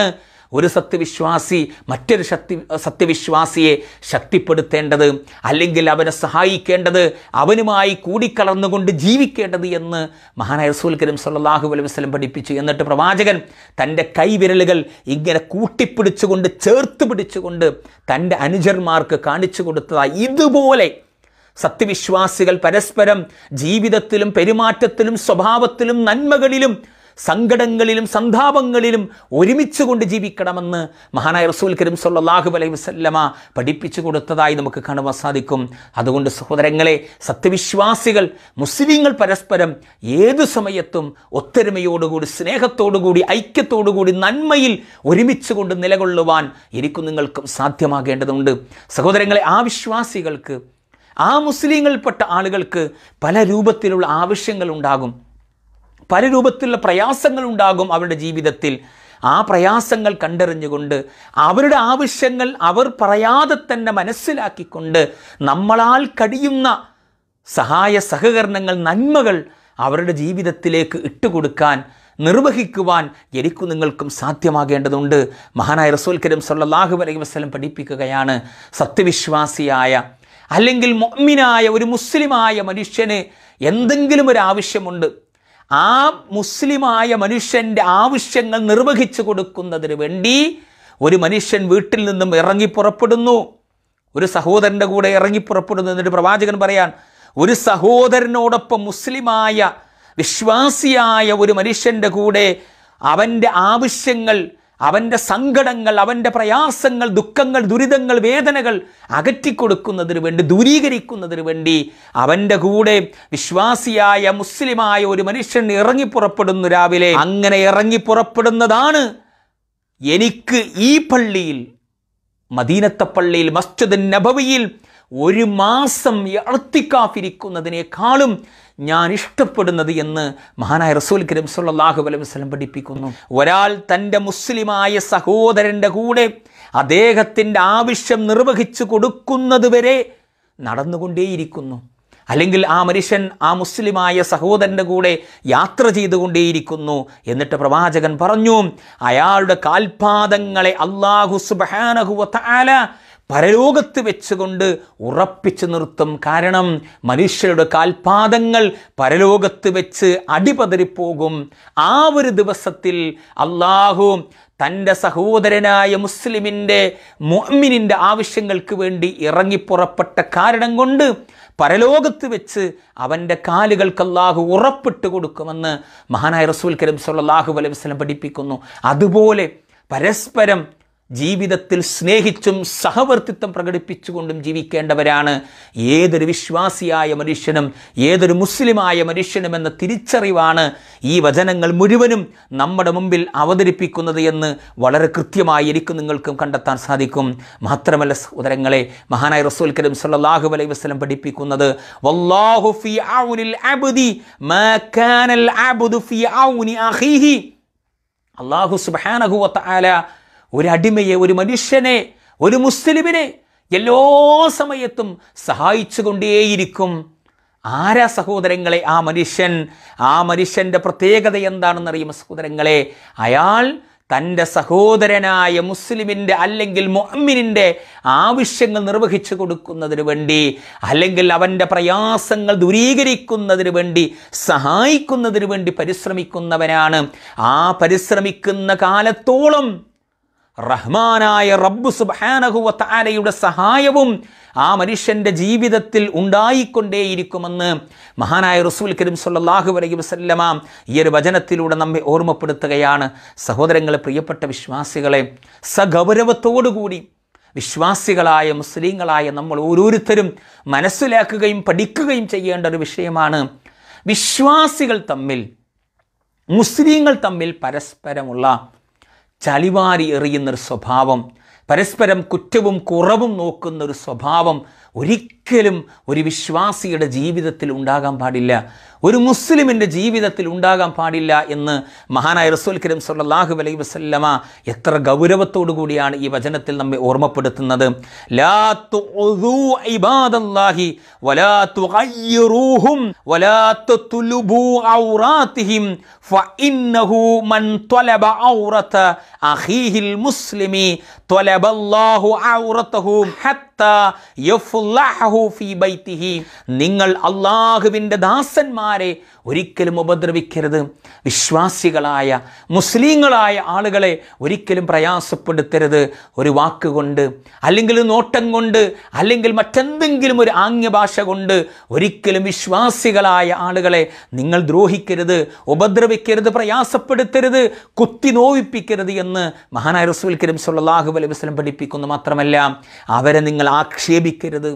[SPEAKER 1] ഒരു സത്യവിശ്വാസി മറ്റൊരു ശക്തി സത്യവിശ്വാസിയെ ശക്തിപ്പെടുത്തേണ്ടത് അല്ലെങ്കിൽ അവനെ സഹായിക്കേണ്ടത് അവനുമായി കൂടിക്കലർന്നുകൊണ്ട് ജീവിക്കേണ്ടത് എന്ന് മഹാനായ റസൂൽ കരീം സല്ലല്ലാഹു അലൈഹി വസല്ലം പഠിപ്പിച്ചു എന്നിട്ട് പ്രവാചകൻ തൻ്റെ കൈവിരലുകൾ ഇങ്ങനെ കൂട്ടിപ്പിടിച്ചുകൊണ്ട് ചേർത്ത് പിടിച്ചുകൊണ്ട് തൻ്റെ അനുജന്മാർക്ക് കാണിച്ചു കൊടുത്തതായി ഇതുപോലെ സത്യവിശ്വാസികൾ പരസ്പരം ജീവിതത്തിലും പെരുമാറ്റത്തിലും സ്വഭാവത്തിലും നന്മകളിലും സങ്കടങ്ങളിലും സന്താപങ്ങളിലും ഒരുമിച്ച് കൊണ്ട് ജീവിക്കണമെന്ന് മഹാനായ റസൂൽ കരീം സല്ലല്ലാഹു അലൈഹി വസല്ലമ പഠിപ്പിച്ചു കൊടുത്തതായി നമുക്ക് കാണുവാൻ സാധിക്കും അതുകൊണ്ട് സഹോദരങ്ങളെ സത്യവിശ്വാസികൾ മുസ്ലിങ്ങൾ പരസ്പരം ഏതു സമയത്തും ഒത്തൊരുമയോടുകൂടി സ്നേഹത്തോടുകൂടി ഐക്യത്തോടുകൂടി നന്മയിൽ ഒരുമിച്ച് കൊണ്ട് നിലകൊള്ളുവാൻ എനിക്കും നിങ്ങൾക്കും സാധ്യമാകേണ്ടതുണ്ട് സഹോദരങ്ങളെ ആ വിശ്വാസികൾക്ക് ആ മുസ്ലിങ്ങളിൽപ്പെട്ട ആളുകൾക്ക് പല രൂപത്തിലുള്ള ആവശ്യങ്ങൾ ഉണ്ടാകും പല രൂപത്തിലുള്ള പ്രയാസങ്ങൾ ഉണ്ടാകും അവരുടെ ജീവിതത്തിൽ ആ പ്രയാസങ്ങൾ കണ്ടറിഞ്ഞുകൊണ്ട് അവരുടെ ആവശ്യങ്ങൾ അവർ പറയാതെ തന്നെ മനസ്സിലാക്കിക്കൊണ്ട് നമ്മളാൽ കഴിയുന്ന സഹായ സഹകരണങ്ങൾ നന്മകൾ അവരുടെ ജീവിതത്തിലേക്ക് ഇട്ടുകൊടുക്കാൻ നിർവഹിക്കുവാൻ എനിക്കും നിങ്ങൾക്കും സാധ്യമാകേണ്ടതുണ്ട് മഹാനായ റസൂൽ കരീം സല്ലല്ലാഹു അലൈഹി വസല്ലം പഠിപ്പിക്കുകയാണ് സത്യവിശ്വാസിയായ അല്ലെങ്കിൽ മൊമ്മിനായ ഒരു മുസ്ലിമായ മനുഷ്യന് എന്തെങ്കിലും ഒരു ആവശ്യമുണ്ട് ആ മുസ്ലിമായ മനുഷ്യൻ്റെ ആവശ്യങ്ങൾ നിർവഹിച്ചു കൊടുക്കുന്നതിന് വേണ്ടി ഒരു മനുഷ്യൻ വീട്ടിൽ നിന്നും ഇറങ്ങി പുറപ്പെടുന്നു ഒരു സഹോദരൻ്റെ കൂടെ ഇറങ്ങി പുറപ്പെടുന്നു എന്നിട്ട് പ്രവാചകൻ പറയാൻ ഒരു സഹോദരനോടൊപ്പം മുസ്ലിമായ വിശ്വാസിയായ ഒരു മനുഷ്യൻ്റെ കൂടെ അവൻ്റെ ആവശ്യങ്ങൾ അവൻ്റെ സങ്കടങ്ങൾ അവൻ്റെ പ്രയാസങ്ങൾ ദുഃഖങ്ങൾ ദുരിതങ്ങൾ വേദനകൾ അകറ്റിക്കൊടുക്കുന്നതിന് വേണ്ടി ദൂരീകരിക്കുന്നതിന് വേണ്ടി അവൻ്റെ കൂടെ വിശ്വാസിയായ മുസ്ലിമായ ഒരു മനുഷ്യൻ ഇറങ്ങി പുറപ്പെടുന്നു രാവിലെ അങ്ങനെ ഇറങ്ങി പുറപ്പെടുന്നതാണ് എനിക്ക് ഈ പള്ളിയിൽ മദീനത്തെ പള്ളിയിൽ മസ്ജിദ് നബവിയിൽ ഒരു മാസം ഇർത്തിക്കാഫിരിക്കുന്നതിനേക്കാളും ഞാൻ ഇഷ്ടപ്പെടുന്നത് എന്ന് മഹാനായ റസൂൽ കരീം സല്ലല്ലാഹു അലൈഹി വസല്ലം പഠിപ്പിക്കുന്നു ഒരാൾ തൻ്റെ മുസ്ലിമായ സഹോദരൻ്റെ കൂടെ അദ്ദേഹത്തിൻ്റെ ആവശ്യം നിർവഹിച്ചു കൊടുക്കുന്നത് വരെ നടന്നുകൊണ്ടേയിരിക്കുന്നു അല്ലെങ്കിൽ ആ മനുഷ്യൻ ആ മുസ്ലിമായ സഹോദരൻ്റെ കൂടെ യാത്ര ചെയ്തുകൊണ്ടേയിരിക്കുന്നു എന്നിട്ട് പ്രവാചകൻ പറഞ്ഞു അയാളുടെ കാൽപാദങ്ങളെ അള്ളാഹു സുബ്ഹാനഹു വതആല പരലോകത്ത് വെച്ചുകൊണ്ട് ഉറപ്പിച്ചു നിർത്തും കാരണം മനുഷ്യരുടെ കാൽപാദങ്ങൾ പരലോകത്ത് വെച്ച് അടിപതറിപ്പോകും ആ ഒരു ദിവസത്തിൽ അള്ളാഹു തൻ്റെ സഹോദരനായ മുസ്ലിമിൻ്റെ മുഅ്മിനിൻ്റെ ആവശ്യങ്ങൾക്ക് വേണ്ടി ഇറങ്ങിപ്പുറപ്പെട്ട കാരണം കൊണ്ട് പരലോകത്ത് വെച്ച് അവൻ്റെ കാലുകൾക്ക് അല്ലാഹു ഉറപ്പിട്ട് കൊടുക്കുമെന്ന് മഹാനായ റസൂൽ കരീം സല്ലല്ലാഹു അലൈഹി വസല്ലം പഠിപ്പിക്കുന്നു അതുപോലെ പരസ്പരം ജീവിതത്തിൽ സ്നേഹിച്ചും സഹവർത്തിത്വം പ്രകടിപ്പിച്ചുകൊണ്ടും ജീവിക്കേണ്ടവരാണ് ഏതൊരു വിശ്വാസിയായ മനുഷ്യനും ഏതൊരു മുസ്ലിമായ മനുഷ്യനും എന്ന തിരിച്ചറിവാണ് ഈ വചനങ്ങൾ മുഴുവനും നമ്മുടെ മുമ്പിൽ അവതരിപ്പിക്കുന്നത് എന്ന് വളരെ കൃത്യമായി എനിക്കും നിങ്ങൾക്കും കണ്ടെത്താൻ സാധിക്കും മാത്രമല്ല സഹോദരങ്ങളെ മഹാനായ റസൂൽ കരീം സല്ലല്ലാഹു അലൈഹി വസല്ലം പഠിപ്പിക്കുന്നത് വല്ലാഹു ഫീ ഔനിൽ അബ്ദി മാ കാനൽ അബ്ദു ഫീ ഔനി അഖീഹി അല്ലാഹു സുബ്ഹാനഹു വതആല ഒരു അടിമയെ ഒരു മനുഷ്യനെ ഒരു മുസ്ലിമിനെ എല്ലാ സമയത്തും സഹായിച്ചു കൊണ്ടേയിരിക്കും ആരാ സഹോദരങ്ങളെ ആ മനുഷ്യൻ ആ മനുഷ്യൻ്റെ പ്രത്യേകത എന്താണെന്നറിയുമോ സഹോദരങ്ങളെ അയാൾ തൻ്റെ സഹോദരനായ മുസ്ലിമിൻ്റെ അല്ലെങ്കിൽ മൊഹമ്മിനിൻ്റെ ആവശ്യങ്ങൾ നിർവഹിച്ചു കൊടുക്കുന്നതിന് വേണ്ടി അല്ലെങ്കിൽ അവൻ്റെ പ്രയാസങ്ങൾ ദൂരീകരിക്കുന്നതിന് വേണ്ടി സഹായിക്കുന്നതിന് വേണ്ടി പരിശ്രമിക്കുന്നവനാണ് ആ പരിശ്രമിക്കുന്ന കാലത്തോളം റഹ്മാനായ റബ്ബു സുബ്ഹാനഹു വതആലയുടെ സഹായവും ആ മനുഷ്യൻ്റെ ജീവിതത്തിൽ ഉണ്ടായിക്കൊണ്ടേയിരിക്കുമെന്ന് മഹാനായ റസൂൽ കരീം സല്ലല്ലാഹു അലൈഹി വസല്ലമ ഈ ഒരു വചനത്തിലൂടെ നമ്മെ ഓർമ്മപ്പെടുത്തുകയാണ് സഹോദരങ്ങളെ പ്രിയപ്പെട്ട വിശ്വാസികളെ സഗൗരവത്തോടുകൂടി വിശ്വാസികളായ മുസ്ലിങ്ങളായ നമ്മൾ ഓരോരുത്തരും മനസ്സിലാക്കുകയും പഠിക്കുകയും ചെയ്യേണ്ട ഒരു വിഷയമാണ് വിശ്വാസികൾ തമ്മിൽ മുസ്ലിങ്ങൾ തമ്മിൽ പരസ്പരമുള്ള ചളിവാരി എറിയുന്നൊരു സ്വഭാവം പരസ്പരം കുറ്റവും കുറവും നോക്കുന്നൊരു സ്വഭാവം ഒരിക്കലും ഒരിക്കലും ഒരു വിശ്വാസിയുടെ ജീവിതത്തിൽ ഉണ്ടാകാൻ പാടില്ല ഒരു മുസ്ലിമിൻ്റെ ജീവിതത്തിൽ ഉണ്ടാകാൻ പാടില്ല എന്ന് മഹാനായ റസൂൽ കരീം സല്ലല്ലാഹു അലൈഹി വസല്ലമ എത്ര ഗൗരവത്തോടു കൂടിയാണ് ഈ വചനത്തിൽ നമ്മെ ഓർമ്മപ്പെടുത്തുന്നത് ലാ തുഉദൂ ഇബാദല്ലാഹി വലാ തുഗയ്യിറൂഹും വലാ തുത്ലുബൂ ഔറാത്തിഹിം ഫഇന്നഹു മൻ ത്വലബ ഔറത അഖീഹിൽ മുസ്ലിമി ത്വലബല്ലാഹു ഔറതഹു ഹത്താ യഫ്ലഹു ഫീ ബൈത്തിഹി നിങ്ങൾ അള്ളാഹുവിൻ്റെ ദാസന്മാരെ ഒരിക്കലും ഉപദ്രവിക്കരുത് വിശ്വാസികളായ മുസ്ലിങ്ങളായ ആളുകളെ ഒരിക്കലും പ്രയാസപ്പെടുത്തരുത് ഒരു വാക്കുകൊണ്ട് അല്ലെങ്കിൽ നോട്ടം കൊണ്ട് അല്ലെങ്കിൽ മറ്റെന്തെങ്കിലും ഒരു ആംഗ്യഭാഷ കൊണ്ട് ഒരിക്കലും വിശ്വാസികളായ ആളുകളെ നിങ്ങൾ ദ്രോഹിക്കരുത് ഉപദ്രവിക്കരുത് പ്രയാസപ്പെടുത്തരുത് കുത്തി നോവിപ്പിക്കരുത് എന്ന് മഹാനായ റസൂൽ കരീം സല്ലല്ലാഹു അലൈഹി വസല്ലം പഠിപ്പിക്കുന്നു മാത്രമല്ല അവരെ നിങ്ങൾ ആക്ഷേപിക്കരുത്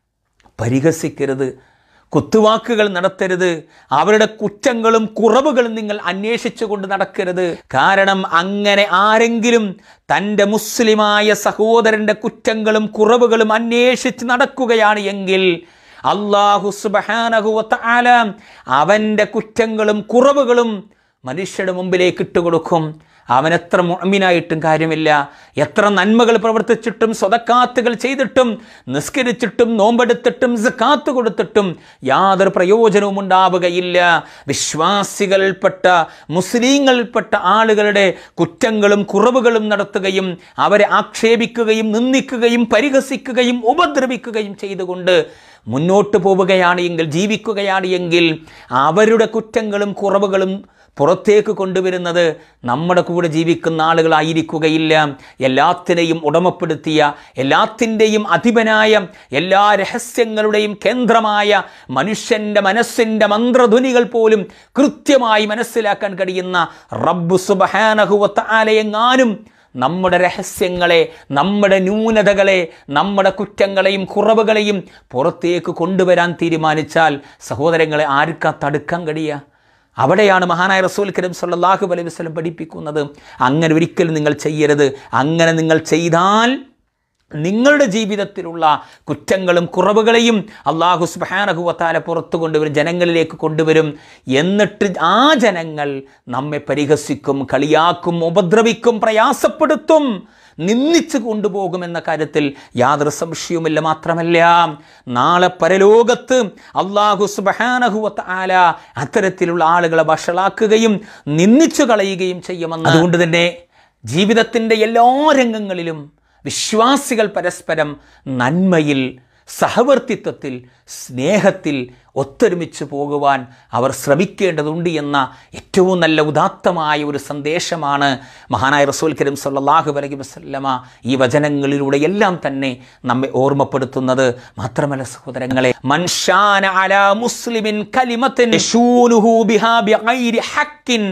[SPEAKER 1] പരിഹസിക്കരുത് കുത്തുവാക്കുകൾ നടത്തരുത് അവരുടെ കുറ്റങ്ങളും കുറവുകളും നിങ്ങൾ അന്വേഷിച്ചുകൊണ്ട് നടക്കരുത് കാരണം അങ്ങനെ ആരെങ്കിലും തൻ്റെ മുസ്ലിമായ സഹോദരൻ്റെ കുറ്റങ്ങളും കുറവുകളും അന്വേഷിച്ച് നടക്കുകയാണ് എങ്കിൽ അള്ളാഹു സുബഹാനഹുവല അവൻ്റെ കുറ്റങ്ങളും കുറവുകളും മനുഷ്യരുടെ മുമ്പിലേക്ക് ഇട്ടുകൊടുക്കും അവൻ എത്ര മുഅ്മിനായിട്ടും കാര്യമില്ല എത്ര നന്മകൾ പ്രവർത്തിച്ചിട്ടും സ്വതക്കാത്തുകൾ ചെയ്തിട്ടും നിസ്കരിച്ചിട്ടും നോമ്പെടുത്തിട്ടും സക്കാത്ത് കൊടുത്തിട്ടും യാതൊരു പ്രയോജനവും ഉണ്ടാവുകയില്ല വിശ്വാസികൾപ്പെട്ട മുസ്ലിങ്ങളിൽപ്പെട്ട ആളുകളുടെ കുറ്റങ്ങളും കുറവുകളും നടത്തുകയും അവരെ ആക്ഷേപിക്കുകയും നിന്ദിക്കുകയും പരിഹസിക്കുകയും ഉപദ്രവിക്കുകയും ചെയ്തുകൊണ്ട് മുന്നോട്ട് പോവുകയാണ് എങ്കിൽ ജീവിക്കുകയാണ് എങ്കിൽ അവരുടെ കുറ്റങ്ങളും കുറവുകളും പുറത്തേക്ക് കൊണ്ടുവരുന്നത് നമ്മുടെ കൂടെ ജീവിക്കുന്ന ആളുകളായിരിക്കുകയില്ല എല്ലാത്തിനെയും ഉടമപ്പെടുത്തിയ എല്ലാത്തിൻ്റെയും അധിപനായ എല്ലാ രഹസ്യങ്ങളുടെയും കേന്ദ്രമായ മനുഷ്യൻ്റെ മനസ്സിൻ്റെ മന്ത്രധ്വനികൾ പോലും കൃത്യമായി മനസ്സിലാക്കാൻ കഴിയുന്ന റബ്ബു സുബഹാനഹുവത്ത ആലയെങ്ങാനും നമ്മുടെ രഹസ്യങ്ങളെ നമ്മുടെ ന്യൂനതകളെ നമ്മുടെ കുറ്റങ്ങളെയും കുറവുകളെയും പുറത്തേക്ക് കൊണ്ടുവരാൻ തീരുമാനിച്ചാൽ സഹോദരങ്ങളെ ആർക്കാ തടുക്കാൻ കഴിയുക അവിടെയാണ് മഹാനായ റസൂൽ കരീം സല്ലല്ലാഹു അലൈഹി വസല്ലം പഠിപ്പിക്കുന്നത് അങ്ങനെ ഒരിക്കലും നിങ്ങൾ ചെയ്യരുത് അങ്ങനെ നിങ്ങൾ ചെയ്താൽ നിങ്ങളുടെ ജീവിതത്തിലുള്ള കുറ്റങ്ങളും കുറവുകളെയും അള്ളാഹു സുബാനഹുവത്താല പുറത്തു കൊണ്ടുവരും ജനങ്ങളിലേക്ക് കൊണ്ടുവരും എന്നിട്ട് ആ ജനങ്ങൾ നമ്മെ പരിഹസിക്കും കളിയാക്കും ഉപദ്രവിക്കും പ്രയാസപ്പെടുത്തും നിന്ദിച്ചു കൊണ്ടുപോകുമെന്ന കാര്യത്തിൽ യാതൊരു സംശയവുമില്ല മാത്രമല്ല നാളെ പരലോകത്ത് അള്ളാഹു സുബഹാനഹുവത്ത് ആല അത്തരത്തിലുള്ള ആളുകളെ വഷളാക്കുകയും നിന്ദിച്ചു കളയുകയും ചെയ്യുമെന്ന് അതുകൊണ്ട് തന്നെ ജീവിതത്തിൻ്റെ എല്ലാ രംഗങ്ങളിലും വിശ്വാസികൾ പരസ്പരം നന്മയിൽ സഹവർത്തിത്വത്തിൽ സ്നേഹത്തിൽ ഒത്തൊരുമിച്ച് പോകുവാൻ അവർ ശ്രമിക്കേണ്ടതുണ്ട് എന്ന ഏറ്റവും നല്ല ഉദാത്തമായ ഒരു സന്ദേശമാണ് മഹാനായ റസൂൽ കരീം സല്ലല്ലാഹു അലൈഹി വസല്ലമ ഈ വചനങ്ങളിലൂടെ എല്ലാം തന്നെ നമ്മെ ഓർമ്മപ്പെടുത്തുന്നത് മാത്രമല്ല സഹോദരങ്ങളെ മൻഷാന അലാ മുസ്ലിമിൻ കലിമത്തിൻ യശൂനുഹു ബിഹാ ബിഗൈരി ഹക്കിൻ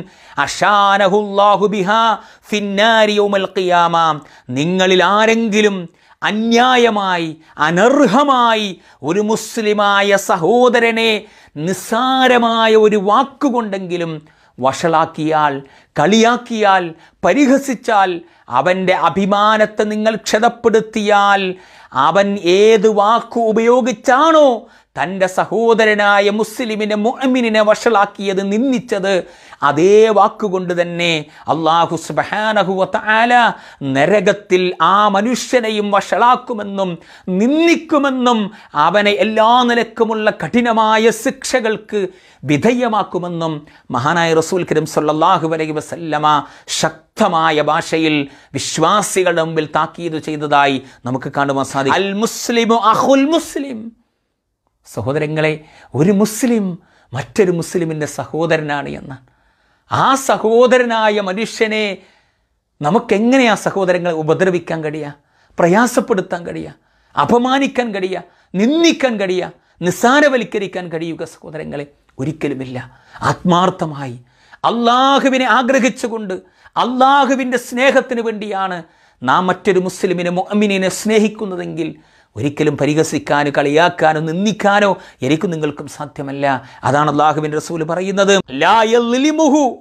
[SPEAKER 1] അഷാനഹു അല്ലാഹു ബിഹാ ഫിന്നാരി യൗമൽ ഖിയാമ നിങ്ങളിൽ ആരെങ്കിലും അന്യായമായി അനർഹമായി ഒരു മുസ്ലിമായ സഹോദരനെ നിസ്സാരമായ ഒരു വാക്കുകൊണ്ടെങ്കിലും വഷളാക്കിയാൽ കളിയാക്കിയാൽ പരിഹസിച്ചാൽ അവൻ്റെ അഭിമാനത്തെ നിങ്ങൾ ക്ഷതപ്പെടുത്തിയാൽ അവൻ ഏത് വാക്ക് ഉപയോഗിച്ചാണോ തൻ്റെ സഹോദരനായ മുസ്ലിമിനെ മുഅ്മിനിനെ വഷളാക്കിയത് നിന്ദിച്ചത് അതേ വാക്കുകൊണ്ട് തന്നെ അള്ളാഹു സുബാനഹുവല നരകത്തിൽ ആ മനുഷ്യനെയും വഷളാക്കുമെന്നും നിന്ദിക്കുമെന്നും അവനെ എല്ലാ നിലക്കുമുള്ള കഠിനമായ ശിക്ഷകൾക്ക് വിധേയമാക്കുമെന്നും മഹാനായ റസൂൽ കരീം സല്ലല്ലാഹു അലൈഹി വസല്ലമ ശക്തമായ ഭാഷയിൽ വിശ്വാസികളുടെ മുമ്പിൽ താക്കീത് ചെയ്തതായി നമുക്ക് കാണുവാൻ സാധിക്കും അൽ മുസ്ലിമു അഹുൽ മുസ്ലിം സഹോദരങ്ങളെ ഒരു മുസ്ലിം മറ്റൊരു മുസ്ലിമിൻ്റെ സഹോദരനാണ് എന്ന് ആ സഹോദരനായ മനുഷ്യനെ നമുക്കെങ്ങനെ ആ സഹോദരങ്ങളെ ഉപദ്രവിക്കാൻ കഴിയുക പ്രയാസപ്പെടുത്താൻ കഴിയുക അപമാനിക്കാൻ കഴിയുക നിന്ദിക്കാൻ കഴിയുക നിസ്സാരവൽക്കരിക്കാൻ കഴിയുക സഹോദരങ്ങളെ ഒരിക്കലുമില്ല ആത്മാർത്ഥമായി അള്ളാഹുവിനെ ആഗ്രഹിച്ചുകൊണ്ട് അള്ളാഹുവിൻ്റെ സ്നേഹത്തിന് വേണ്ടിയാണ് നാം മറ്റൊരു മുസ്ലിമിനെ മൊഅമിനെ സ്നേഹിക്കുന്നതെങ്കിൽ ഒരിക്കലും പരിഹസിക്കാനോ കളിയാക്കാനോ നിന്ദിക്കാനോ എനിക്കും നിങ്ങൾക്കും സാധ്യമല്ല അതാണ് അള്ളാഹുവിൻ്റെ റസൂൽ പറയുന്നത് ലാ യളിമുഹു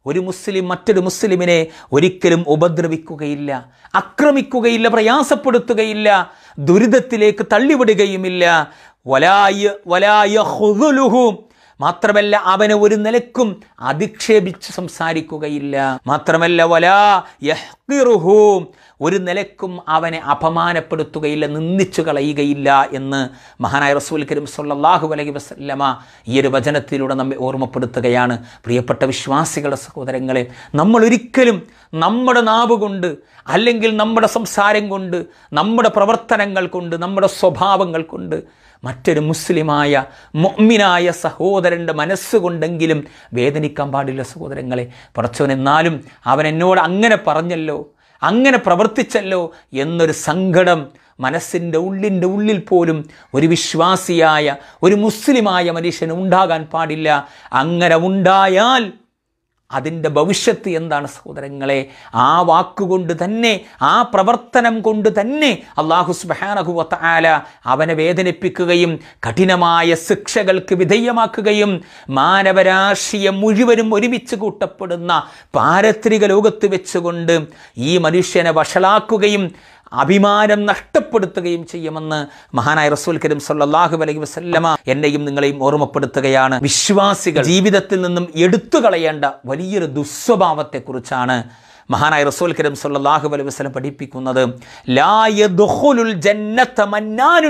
[SPEAKER 1] ഒരു മുസ്ലിം മറ്റൊരു മുസ്ലിമിനെ ഒരിക്കലും ഉപദ്രവിക്കുകയില്ല ആക്രമിക്കുകയില്ല പ്രയാസപ്പെടുത്തുകയില്ല ദുരിതത്തിലേക്ക് തള്ളിവിടുകയുമില്ല വലായ വലായ ഹുദുലുഹും മാത്രമല്ല അവനെ ഒരു നിലക്കും അധിക്ഷേപിച്ച് സംസാരിക്കുകയില്ല മാത്രമല്ല വലാ യഹ്ഖിറുഹു ഒരു നിലക്കും അവനെ അപമാനപ്പെടുത്തുകയില്ല നിന്ദിച്ചു കളയുകയില്ല എന്ന് മഹാനായ റസൂൽ കരീം സല്ലല്ലാഹു അലൈഹി വസല്ലമ ഈ ഒരു വചനത്തിലൂടെ നമ്മെ ഓർമ്മപ്പെടുത്തുകയാണ് പ്രിയപ്പെട്ട വിശ്വാസികളുടെ സഹോദരങ്ങളെ നമ്മൾ ഒരിക്കലും നമ്മുടെ നാവ് കൊണ്ട് അല്ലെങ്കിൽ നമ്മുടെ സംസാരം കൊണ്ട് നമ്മുടെ പ്രവർത്തനങ്ങൾ കൊണ്ട് നമ്മുടെ സ്വഭാവങ്ങൾ കൊണ്ട് മറ്റൊരു മുസ്ലിമായ മൊമ്മിനായ സഹോദരൻ്റെ മനസ്സുകൊണ്ടെങ്കിലും വേദനിക്കാൻ പാടില്ല സഹോദരങ്ങളെ പടച്ചവൻ എന്നാലും അവൻ എന്നോട് അങ്ങനെ പറഞ്ഞല്ലോ അങ്ങനെ പ്രവർത്തിച്ചല്ലോ എന്നൊരു സങ്കടം മനസ്സിൻ്റെ ഉള്ളിൻ്റെ ഉള്ളിൽ പോലും ഒരു വിശ്വാസിയായ ഒരു മുസ്ലിമായ മനുഷ്യന് ഉണ്ടാകാൻ പാടില്ല അങ്ങനെ ഉണ്ടായാൽ അതിൻ്റെ ഭവിഷ്യത്ത് എന്താണ് സഹോദരങ്ങളെ ആ വാക്കുകൊണ്ട് തന്നെ ആ പ്രവർത്തനം കൊണ്ട് തന്നെ അള്ളാഹു സുബാനഹുവത്ത ആല അവനെ വേദനിപ്പിക്കുകയും കഠിനമായ ശിക്ഷകൾക്ക് വിധേയമാക്കുകയും മാനവരാശിയെ മുഴുവനും ഒരുമിച്ച് കൂട്ടപ്പെടുന്ന പാരത്രിക ലോകത്ത് വെച്ചുകൊണ്ട് ഈ മനുഷ്യനെ വഷളാക്കുകയും അഭിമാനം നഷ്ടപ്പെടുത്തുകയും ചെയ്യുമെന്ന് മഹാനായ റസൂൽ കരീം സല്ലല്ലാഹു അലൈഹി വസല്ലമ എന്നെയും നിങ്ങളെയും ഓർമ്മപ്പെടുത്തുകയാണ് വിശ്വാസികൾ ജീവിതത്തിൽ നിന്നും എടുത്തു കളയേണ്ട വലിയൊരു ദുസ്വഭാവത്തെക്കുറിച്ചാണ് മഹാനായ റസൂൽ കരീം സല്ലല്ലാഹു അലൈഹി വസല്ലം പഠിപ്പിക്കുന്നത് ലാ യദ്ഖുലുൽ ജന്നത മന്നാനുൻ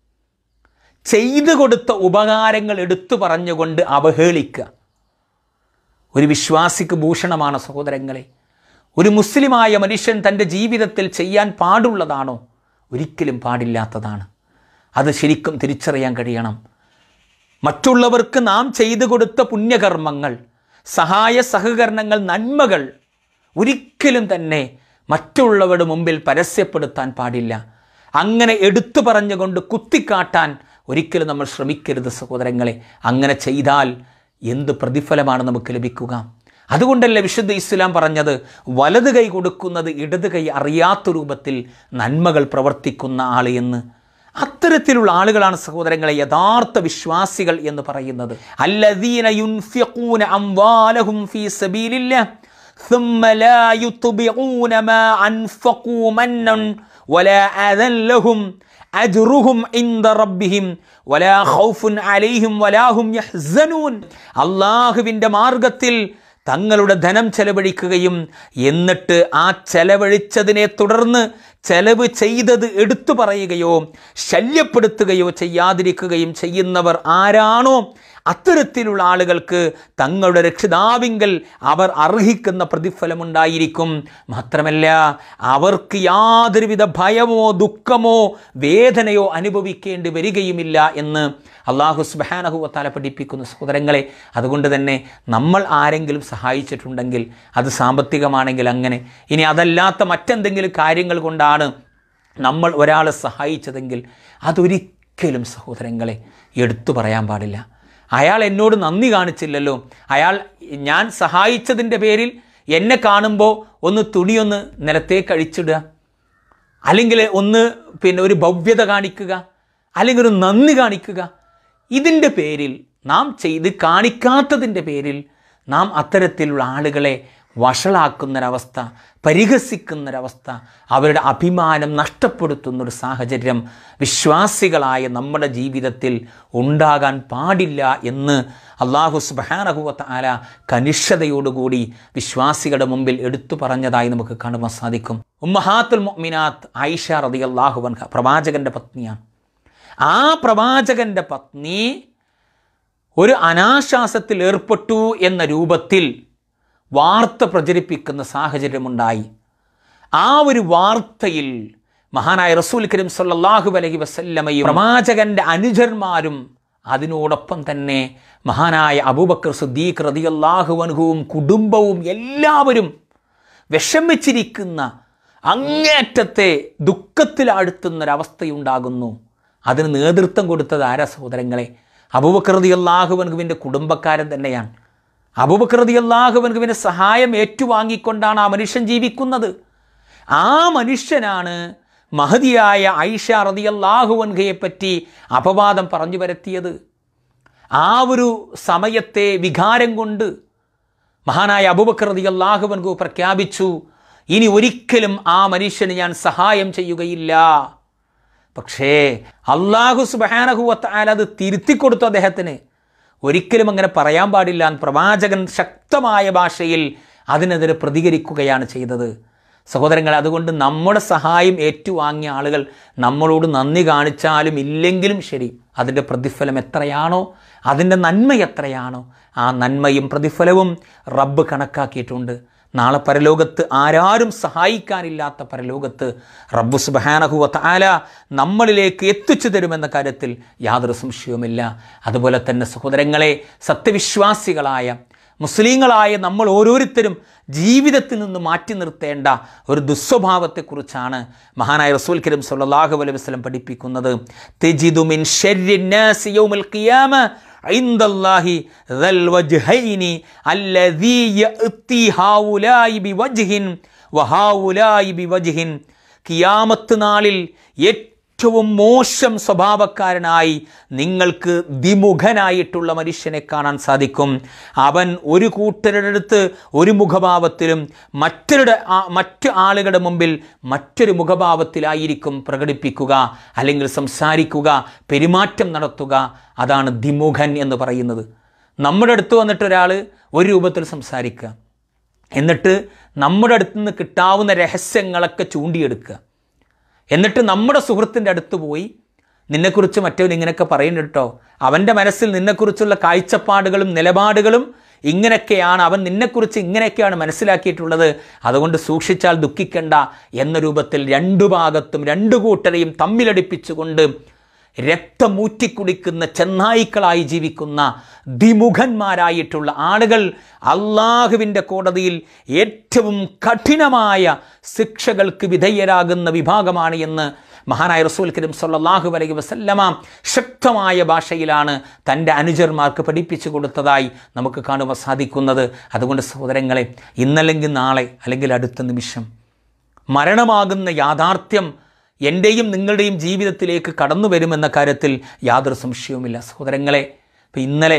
[SPEAKER 1] ചെയ്തു കൊടുത്ത ഉപകാരങ്ങൾ എടുത്തു പറഞ്ഞുകൊണ്ട് അവഹേളിക്കുക ഒരു വിശ്വാസിക്ക് ഭൂഷണമാണ് സഹോദരങ്ങളെ ഒരു മുസ്ലിമായ മനുഷ്യൻ തൻ്റെ ജീവിതത്തിൽ ചെയ്യാൻ പാടുള്ളതാണോ ഒരിക്കലും പാടില്ലാത്തതാണ് അത് ശരിക്കും തിരിച്ചറിയാൻ കഴിയണം മറ്റുള്ളവർക്ക് നാം ചെയ്തു കൊടുത്ത പുണ്യകർമ്മങ്ങൾ സഹായ സഹകരണങ്ങൾ നന്മകൾ ഒരിക്കലും തന്നെ മറ്റുള്ളവരുടെ മുമ്പിൽ പരസ്യപ്പെടുത്താൻ പാടില്ല അങ്ങനെ എടുത്തു പറഞ്ഞുകൊണ്ട് കുത്തിക്കാട്ടാൻ ഒരിക്കലും നമ്മൾ ശ്രമിക്കരുത് സഹോദരങ്ങളെ അങ്ങനെ ചെയ്താൽ എന്ത് പ്രതിഫലമാണ് നമുക്ക് ലഭിക്കുക അതുകൊണ്ടല്ലേ വിശുദ്ധ ഇസ്ലാം പറഞ്ഞത് വലത് കൈ കൊടുക്കുന്നത് ഇടത് കൈ അറിയാത്ത രൂപത്തിൽ നന്മകൾ പ്രവർത്തിക്കുന്ന ആൾ എന്ന് അത്തരത്തിലുള്ള ആളുകളാണ് സഹോദരങ്ങളെ യഥാർത്ഥ വിശ്വാസികൾ എന്ന് പറയുന്നത് അല്ലദീന യുൻഫിഖൂന അംവാലഹും ഫീ സബീലില്ലാഹ് ثم لا يطبعون ما أنفقوا منا ولا أذى لهم أجرهم عند ربهم ولا خوف عليهم ولا هم يحزنون അള്ളാഹുവിൻ്റെ മാർഗത്തിൽ തങ്ങളുടെ ധനം ചെലവഴിക്കുകയും എന്നിട്ട് ആ ചെലവഴിച്ചതിനെ തുടർന്ന് ചെലവ് ചെയ്തത് എടുത്തു പറയുകയോ ശല്യപ്പെടുത്തുകയോ ചെയ്യാതിരിക്കുകയും ചെയ്യുന്നവർ ആരാണോ അത്തരത്തിലുള്ള ആളുകൾക്ക് തങ്ങളുടെ രക്ഷിതാവിങ്കൽ അവർ അർഹിക്കുന്ന പ്രതിഫലമുണ്ടായിരിക്കും മാത്രമല്ല അവർക്ക് യാതൊരുവിധ ഭയമോ ദുഃഖമോ വേദനയോ അനുഭവിക്കേണ്ടി വരികയുമില്ല എന്ന് അള്ളാഹു സുബാനഹുവത്താല പഠിപ്പിക്കുന്ന സഹോദരങ്ങളെ അതുകൊണ്ട് തന്നെ നമ്മൾ ആരെങ്കിലും സഹായിച്ചിട്ടുണ്ടെങ്കിൽ അത് സാമ്പത്തികമാണെങ്കിൽ അങ്ങനെ ഇനി അതല്ലാത്ത മറ്റെന്തെങ്കിലും കാര്യങ്ങൾ കൊണ്ടാണ് നമ്മൾ ഒരാളെ സഹായിച്ചതെങ്കിൽ അതൊരിക്കലും സഹോദരങ്ങളെ എടുത്തു പറയാൻ പാടില്ല അയാൾ എന്നോട് നന്ദി കാണിച്ചില്ലല്ലോ അയാൾ ഞാൻ സഹായിച്ചതിൻ്റെ പേരിൽ എന്നെ കാണുമ്പോൾ ഒന്ന് തുണിയൊന്ന് നിലത്തേക്ക് അഴിച്ചിടുക അല്ലെങ്കിൽ ഒന്ന് പിന്നെ ഒരു ഭവ്യത കാണിക്കുക അല്ലെങ്കിൽ ഒരു നന്ദി കാണിക്കുക ഇതിൻ്റെ പേരിൽ നാം ചെയ്ത് കാണിക്കാത്തതിൻ്റെ പേരിൽ നാം അത്തരത്തിലുള്ള ആളുകളെ വഷളാക്കുന്നൊരവസ്ഥ പരിഹസിക്കുന്നൊരവസ്ഥ അവരുടെ അഭിമാനം നഷ്ടപ്പെടുത്തുന്നൊരു സാഹചര്യം വിശ്വാസികളായ നമ്മുടെ ജീവിതത്തിൽ ഉണ്ടാകാൻ പാടില്ല എന്ന് അള്ളാഹു സുബാനഹുവത്ത് ആല കനിഷ്ഠതയോടുകൂടി വിശ്വാസികളുടെ മുമ്പിൽ എടുത്തു പറഞ്ഞതായി നമുക്ക് കാണുവാൻ സാധിക്കും ഉമ്മഹാത്തുൽ മൊമിനാത്ത് ആയിഷ റതി അള്ളാഹുവൻഹ പ്രവാചകൻ്റെ പത്നിയാണ് ആ പ്രവാചകൻ്റെ പത്നി ഒരു അനാശ്വാസത്തിൽ ഏർപ്പെട്ടു എന്ന രൂപത്തിൽ വാർത്ത പ്രചരിപ്പിക്കുന്ന സാഹചര്യമുണ്ടായി ആ ഒരു വാർത്തയിൽ മഹാനായ റസൂൽ കരീം സല്ലല്ലാഹു അലൈഹി വസല്ലമയും പ്രവാചകന്റെ അനുജന്മാരും അതിനോടൊപ്പം തന്നെ മഹാനായ അബൂബക്കർ സിദ്ദീഖ് റളിയല്ലാഹു അൻഹുവും കുടുംബവും എല്ലാവരും വിഷമിച്ചിരിക്കുന്ന അങ്ങേറ്റത്തെ ദുഃഖത്തിലാഴ്ത്തുന്നൊരവസ്ഥയുണ്ടാകുന്നു അതിന് നേതൃത്വം കൊടുത്തത് ആരാ സഹോദരങ്ങളെ അബൂബക്കർ അള്ളാഹുവൻഹുവിൻ്റെ കുടുംബക്കാരൻ തന്നെയാണ് അബൂബക്കർ അള്ളാഹുവൻഹുവിൻ്റെ സഹായം ഏറ്റുവാങ്ങിക്കൊണ്ടാണ് ആ മനുഷ്യൻ ജീവിക്കുന്നത് ആ മനുഷ്യനാണ് മഹതിയായ ഐഷ റതി അള്ളാഹുവൻഹയെ പറ്റി അപവാദം പറഞ്ഞു വരുത്തിയത് ആ ഒരു സമയത്തെ വികാരം കൊണ്ട് മഹാനായ അബൂബക്കർ റളിയല്ലാഹു അൻഹു പ്രഖ്യാപിച്ചു ഇനി ഒരിക്കലും ആ മനുഷ്യന് ഞാൻ സഹായം ചെയ്യുകയില്ല പക്ഷേ അള്ളാഹു സുബാനഹുവത്താൽ അത് തിരുത്തി കൊടുത്തു അദ്ദേഹത്തിന് ഒരിക്കലും അങ്ങനെ പറയാൻ പാടില്ല എന്ന് പ്രവാചകൻ ശക്തമായ ഭാഷയിൽ അതിനെതിരെ പ്രതികരിക്കുകയാണ് ചെയ്തത് സഹോദരങ്ങൾ അതുകൊണ്ട് നമ്മുടെ സഹായം ഏറ്റുവാങ്ങിയ ആളുകൾ നമ്മളോട് നന്ദി കാണിച്ചാലും ഇല്ലെങ്കിലും ശരി അതിൻ്റെ പ്രതിഫലം എത്രയാണോ അതിൻ്റെ നന്മ എത്രയാണോ ആ നന്മയും പ്രതിഫലവും റബ്ബ് കണക്കാക്കിയിട്ടുണ്ട് നാളെ പരലോകത്ത് ആരാരും സഹായിക്കാനില്ലാത്ത പരലോകത്ത് റബ്ബു സുബാനഹുവ താല നമ്മളിലേക്ക് എത്തിച്ചു തരുമെന്ന കാര്യത്തിൽ യാതൊരു സംശയവുമില്ല അതുപോലെ തന്നെ സഹോദരങ്ങളെ സത്യവിശ്വാസികളായ മുസ്ലിങ്ങളായ നമ്മൾ ഓരോരുത്തരും ജീവിതത്തിൽ നിന്ന് മാറ്റി നിർത്തേണ്ട ഒരു ദുസ്വഭാവത്തെക്കുറിച്ചാണ് മഹാനായ റസൂൽ കരീം സല്ലല്ലാഹു അലൈഹി വസല്ലം പഠിപ്പിക്കുന്നത് തെജിദു മിൻ ശർരി നാസി യൗമൽ ഖിയാമ عند الله ذا الوجهين الذي يأتي هؤلاء بوجه وهؤلاء بوجه കിയാമത്ത് നാളിൽ ഏറ്റവും മോശം സ്വഭാവക്കാരനായി നിങ്ങൾക്ക് ദ്വിമുഖനായിട്ടുള്ള മനുഷ്യനെ കാണാൻ സാധിക്കും അവൻ ഒരു കൂട്ടരുടെ അടുത്ത് ഒരു മുഖഭാവത്തിലും മറ്റൊരുടെ ആ- മറ്റു ആളുകളുടെ മുമ്പിൽ മറ്റൊരു മുഖഭാവത്തിലായിരിക്കും പ്രകടിപ്പിക്കുക അല്ലെങ്കിൽ സംസാരിക്കുക പെരുമാറ്റം നടത്തുക അതാണ് ദ്വിമുഖൻ എന്ന് പറയുന്നത് നമ്മുടെ അടുത്ത് വന്നിട്ട് ഒരാൾ ഒരു രൂപത്തിൽ സംസാരിക്കുക എന്നിട്ട് നമ്മുടെ അടുത്ത് നിന്ന് കിട്ടാവുന്ന രഹസ്യങ്ങളൊക്കെ ചൂണ്ടിയെടുക്കുക എന്നിട്ട് നമ്മുടെ സുഹൃത്തിൻ്റെ അടുത്ത് പോയി നിന്നെക്കുറിച്ച് മറ്റവൻ ഇങ്ങനെയൊക്കെ പറയുന്നുണ്ട് കേട്ടോ അവൻ്റെ മനസ്സിൽ നിന്നെക്കുറിച്ചുള്ള കാഴ്ചപ്പാടുകളും നിലപാടുകളും ഇങ്ങനെയൊക്കെയാണ് അവൻ നിന്നെക്കുറിച്ച് ഇങ്ങനെയൊക്കെയാണ് മനസ്സിലാക്കിയിട്ടുള്ളത് അതുകൊണ്ട് സൂക്ഷിച്ചാൽ ദുഃഖിക്കണ്ട എന്ന രൂപത്തിൽ രണ്ടു ഭാഗത്തും രണ്ടു കൂട്ടരെയും തമ്മിലടിപ്പിച്ചുകൊണ്ട് രക്തമൂറ്റിക്കുടിക്കുന്ന ചെന്നായ്ക്കളായി ജീവിക്കുന്ന ദ്വിമുഖന്മാരായിട്ടുള്ള ആളുകൾ അള്ളാഹുവിൻ്റെ കോടതിയിൽ ഏറ്റവും കഠിനമായ ശിക്ഷകൾക്ക് വിധേയരാകുന്ന വിഭാഗമാണ് എന്ന് മഹാനായ റസൂൽ കരീം സല്ലല്ലാഹു അലൈഹി വസല്ലമ ശക്തമായ ഭാഷയിലാണ് തൻ്റെ അനുജന്മാർക്ക് പഠിപ്പിച്ചു കൊടുത്തതായി നമുക്ക് കാണുവാൻ സാധിക്കുന്നത് അതുകൊണ്ട് സഹോദരങ്ങളെ ഇന്നല്ലെങ്കിൽ നാളെ അല്ലെങ്കിൽ അടുത്ത നിമിഷം മരണമാകുന്ന യാഥാർത്ഥ്യം എൻ്റെയും നിങ്ങളുടെയും ജീവിതത്തിലേക്ക് കടന്നു വരുമെന്ന കാര്യത്തിൽ യാതൊരു സംശയവുമില്ല സഹോദരങ്ങളെ ഇപ്പം ഇന്നലെ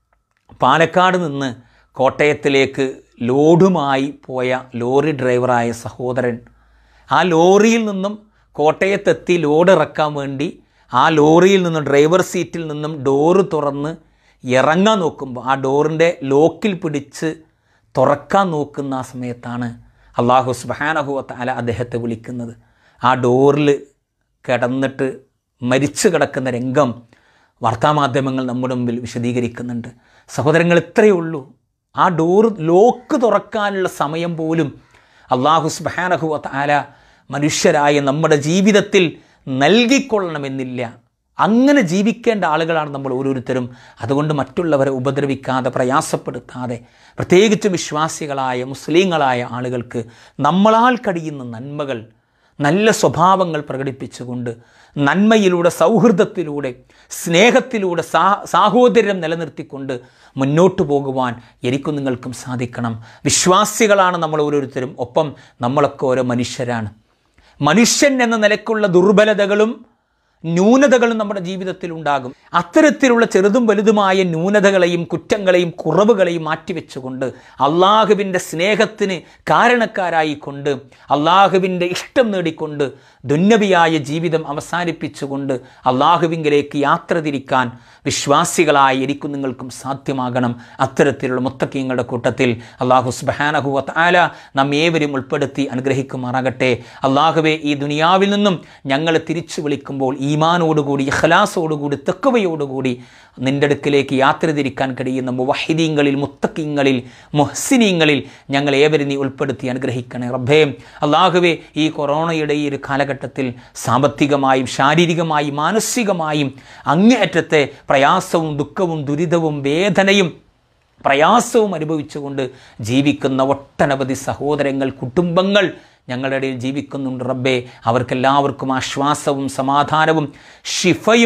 [SPEAKER 1] പാലക്കാട് നിന്ന് കോട്ടയത്തിലേക്ക് ലോഡുമായി പോയ ലോറി ഡ്രൈവറായ സഹോദരൻ ആ ലോറിയിൽ നിന്നും കോട്ടയത്തെത്തി ലോഡ് ഇറക്കാൻ വേണ്ടി ആ ലോറിയിൽ നിന്നും ഡ്രൈവർ സീറ്റിൽ നിന്നും ഡോറ് തുറന്ന് ഇറങ്ങാൻ നോക്കുമ്പോൾ ആ ഡോറിൻ്റെ ലോക്കിൽ പിടിച്ച് തുറക്കാൻ നോക്കുന്ന ആ സമയത്താണ് അള്ളാഹു സുബാനഹുവത്ത് അല അദ്ദേഹത്തെ വിളിക്കുന്നത് ആ ഡോറിൽ കിടന്നിട്ട് മരിച്ചു കിടക്കുന്ന രംഗം വാർത്താമാധ്യമങ്ങൾ നമ്മുടെ മുമ്പിൽ വിശദീകരിക്കുന്നുണ്ട് സഹോദരങ്ങൾ ഇത്രയേ ഉള്ളൂ ആ ഡോർ ലോക്ക് തുറക്കാനുള്ള സമയം പോലും അള്ളാഹു സുബാനഹുവത്ത് ആല മനുഷ്യരായ നമ്മുടെ ജീവിതത്തിൽ നൽകിക്കൊള്ളണമെന്നില്ല അങ്ങനെ ജീവിക്കേണ്ട ആളുകളാണ് നമ്മൾ ഓരോരുത്തരും അതുകൊണ്ട് മറ്റുള്ളവരെ ഉപദ്രവിക്കാതെ പ്രയാസപ്പെടുത്താതെ പ്രത്യേകിച്ച് വിശ്വാസികളായ മുസ്ലിങ്ങളായ ആളുകൾക്ക് നമ്മളാൽ കഴിയുന്ന നന്മകൾ നല്ല സ്വഭാവങ്ങൾ പ്രകടിപ്പിച്ചുകൊണ്ട് നന്മയിലൂടെ സൗഹൃദത്തിലൂടെ സ്നേഹത്തിലൂടെ സാ സാഹോദര്യം നിലനിർത്തിക്കൊണ്ട് മുന്നോട്ട് പോകുവാൻ എനിക്കും നിങ്ങൾക്കും സാധിക്കണം വിശ്വാസികളാണ് നമ്മൾ ഓരോരുത്തരും ഒപ്പം നമ്മളൊക്കെ ഓരോ മനുഷ്യരാണ് മനുഷ്യൻ എന്ന നിലക്കുള്ള ദുർബലതകളും ന്യൂനതകളും നമ്മുടെ ജീവിതത്തിൽ ഉണ്ടാകും അത്തരത്തിലുള്ള ചെറുതും വലുതുമായ ന്യൂനതകളെയും കുറ്റങ്ങളെയും കുറവുകളെയും മാറ്റിവെച്ചുകൊണ്ട് അള്ളാഹുവിൻ്റെ സ്നേഹത്തിന് കാരണക്കാരായിക്കൊണ്ട് അള്ളാഹുവിൻ്റെ ഇഷ്ടം നേടിക്കൊണ്ട് ദുന്നവിയായ ജീവിതം അവസാനിപ്പിച്ചുകൊണ്ട് അള്ളാഹുവിങ്കിലേക്ക് യാത്ര തിരിക്കാൻ വിശ്വാസികളായി എനിക്കും നിങ്ങൾക്കും സാധ്യമാകണം അത്തരത്തിലുള്ള മുത്തക്കീങ്ങളുടെ കൂട്ടത്തിൽ അള്ളാഹു സുബാനഹുവത്ത് ആല നാം ഏവരും ഉൾപ്പെടുത്തി അനുഗ്രഹിക്കുമാറാകട്ടെ അള്ളാഹുവെ ഈ ദുനിയാവിൽ നിന്നും ഞങ്ങളെ തിരിച്ചു വിളിക്കുമ്പോൾ ഈമാനോടുകൂടി ഇഖ്ലാസോടുകൂടി തെക്കുവയോടുകൂടി നിൻ്റെ അടുക്കിലേക്ക് യാത്ര തിരിക്കാൻ കഴിയുന്ന മുവഹിദീങ്ങളിൽ മുത്തക്കിങ്ങളിൽ മുഹ്സിനീങ്ങളിൽ ഞങ്ങൾ ഏവരും നീ ഉൾപ്പെടുത്തി അനുഗ്രഹിക്കണേ റബ്ബേ അള്ളാഹുവെ ഈ കൊറോണയുടെ ഈ ഒരു കാലഘട്ടത്തിൽ സാമ്പത്തികമായും ശാരീരികമായും മാനസികമായും അങ്ങേയറ്റത്തെ പ്രയാസവും ദുഃഖവും ദുരിതവും വേദനയും പ്രയാസവും അനുഭവിച്ചുകൊണ്ട് ജീവിക്കുന്ന ഒട്ടനവധി സഹോദരങ്ങൾ കുടുംബങ്ങൾ ഞങ്ങളുടെ ഇടയിൽ ജീവിക്കുന്നുണ്ട് റബ്ബേ അവർക്കെല്ലാവർക്കും ആശ്വാസവും സമാധാനവും ഷിഫയും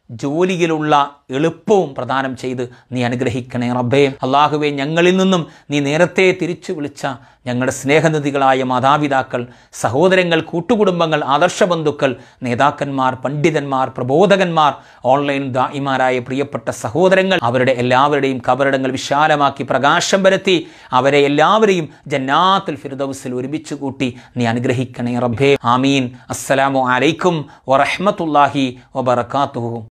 [SPEAKER 1] ജോലിയിലുള്ള എളുപ്പവും പ്രദാനം ചെയ്ത് നീ അനുഗ്രഹിക്കണേ റബ്ബേ അള്ളാഹുവെ ഞങ്ങളിൽ നിന്നും നീ നേരത്തെ തിരിച്ചു വിളിച്ച ഞങ്ങളുടെ സ്നേഹനിധികളായ മാതാപിതാക്കൾ സഹോദരങ്ങൾ കൂട്ടുകുടുംബങ്ങൾ ആദർശബന്ധുക്കൾ നേതാക്കന്മാർ പണ്ഡിതന്മാർ പ്രബോധകന്മാർ ഓൺലൈൻ ദായിമാരായ പ്രിയപ്പെട്ട സഹോദരങ്ങൾ അവരുടെ എല്ലാവരുടെയും കബറിടങ്ങൾ വിശാലമാക്കി പ്രകാശം പരത്തി അവരെ എല്ലാവരെയും ജന്നാത്തുൽ ഫിർദൗസിൽ ഒരുമിച്ച് കൂട്ടി നീ അനുഗ്രഹിക്കണേ റബ്ബേ ആമീൻ അസ്സലാമു അലൈക്കും വറഹ്മത്തുള്ളാഹി വബറകാതുഹു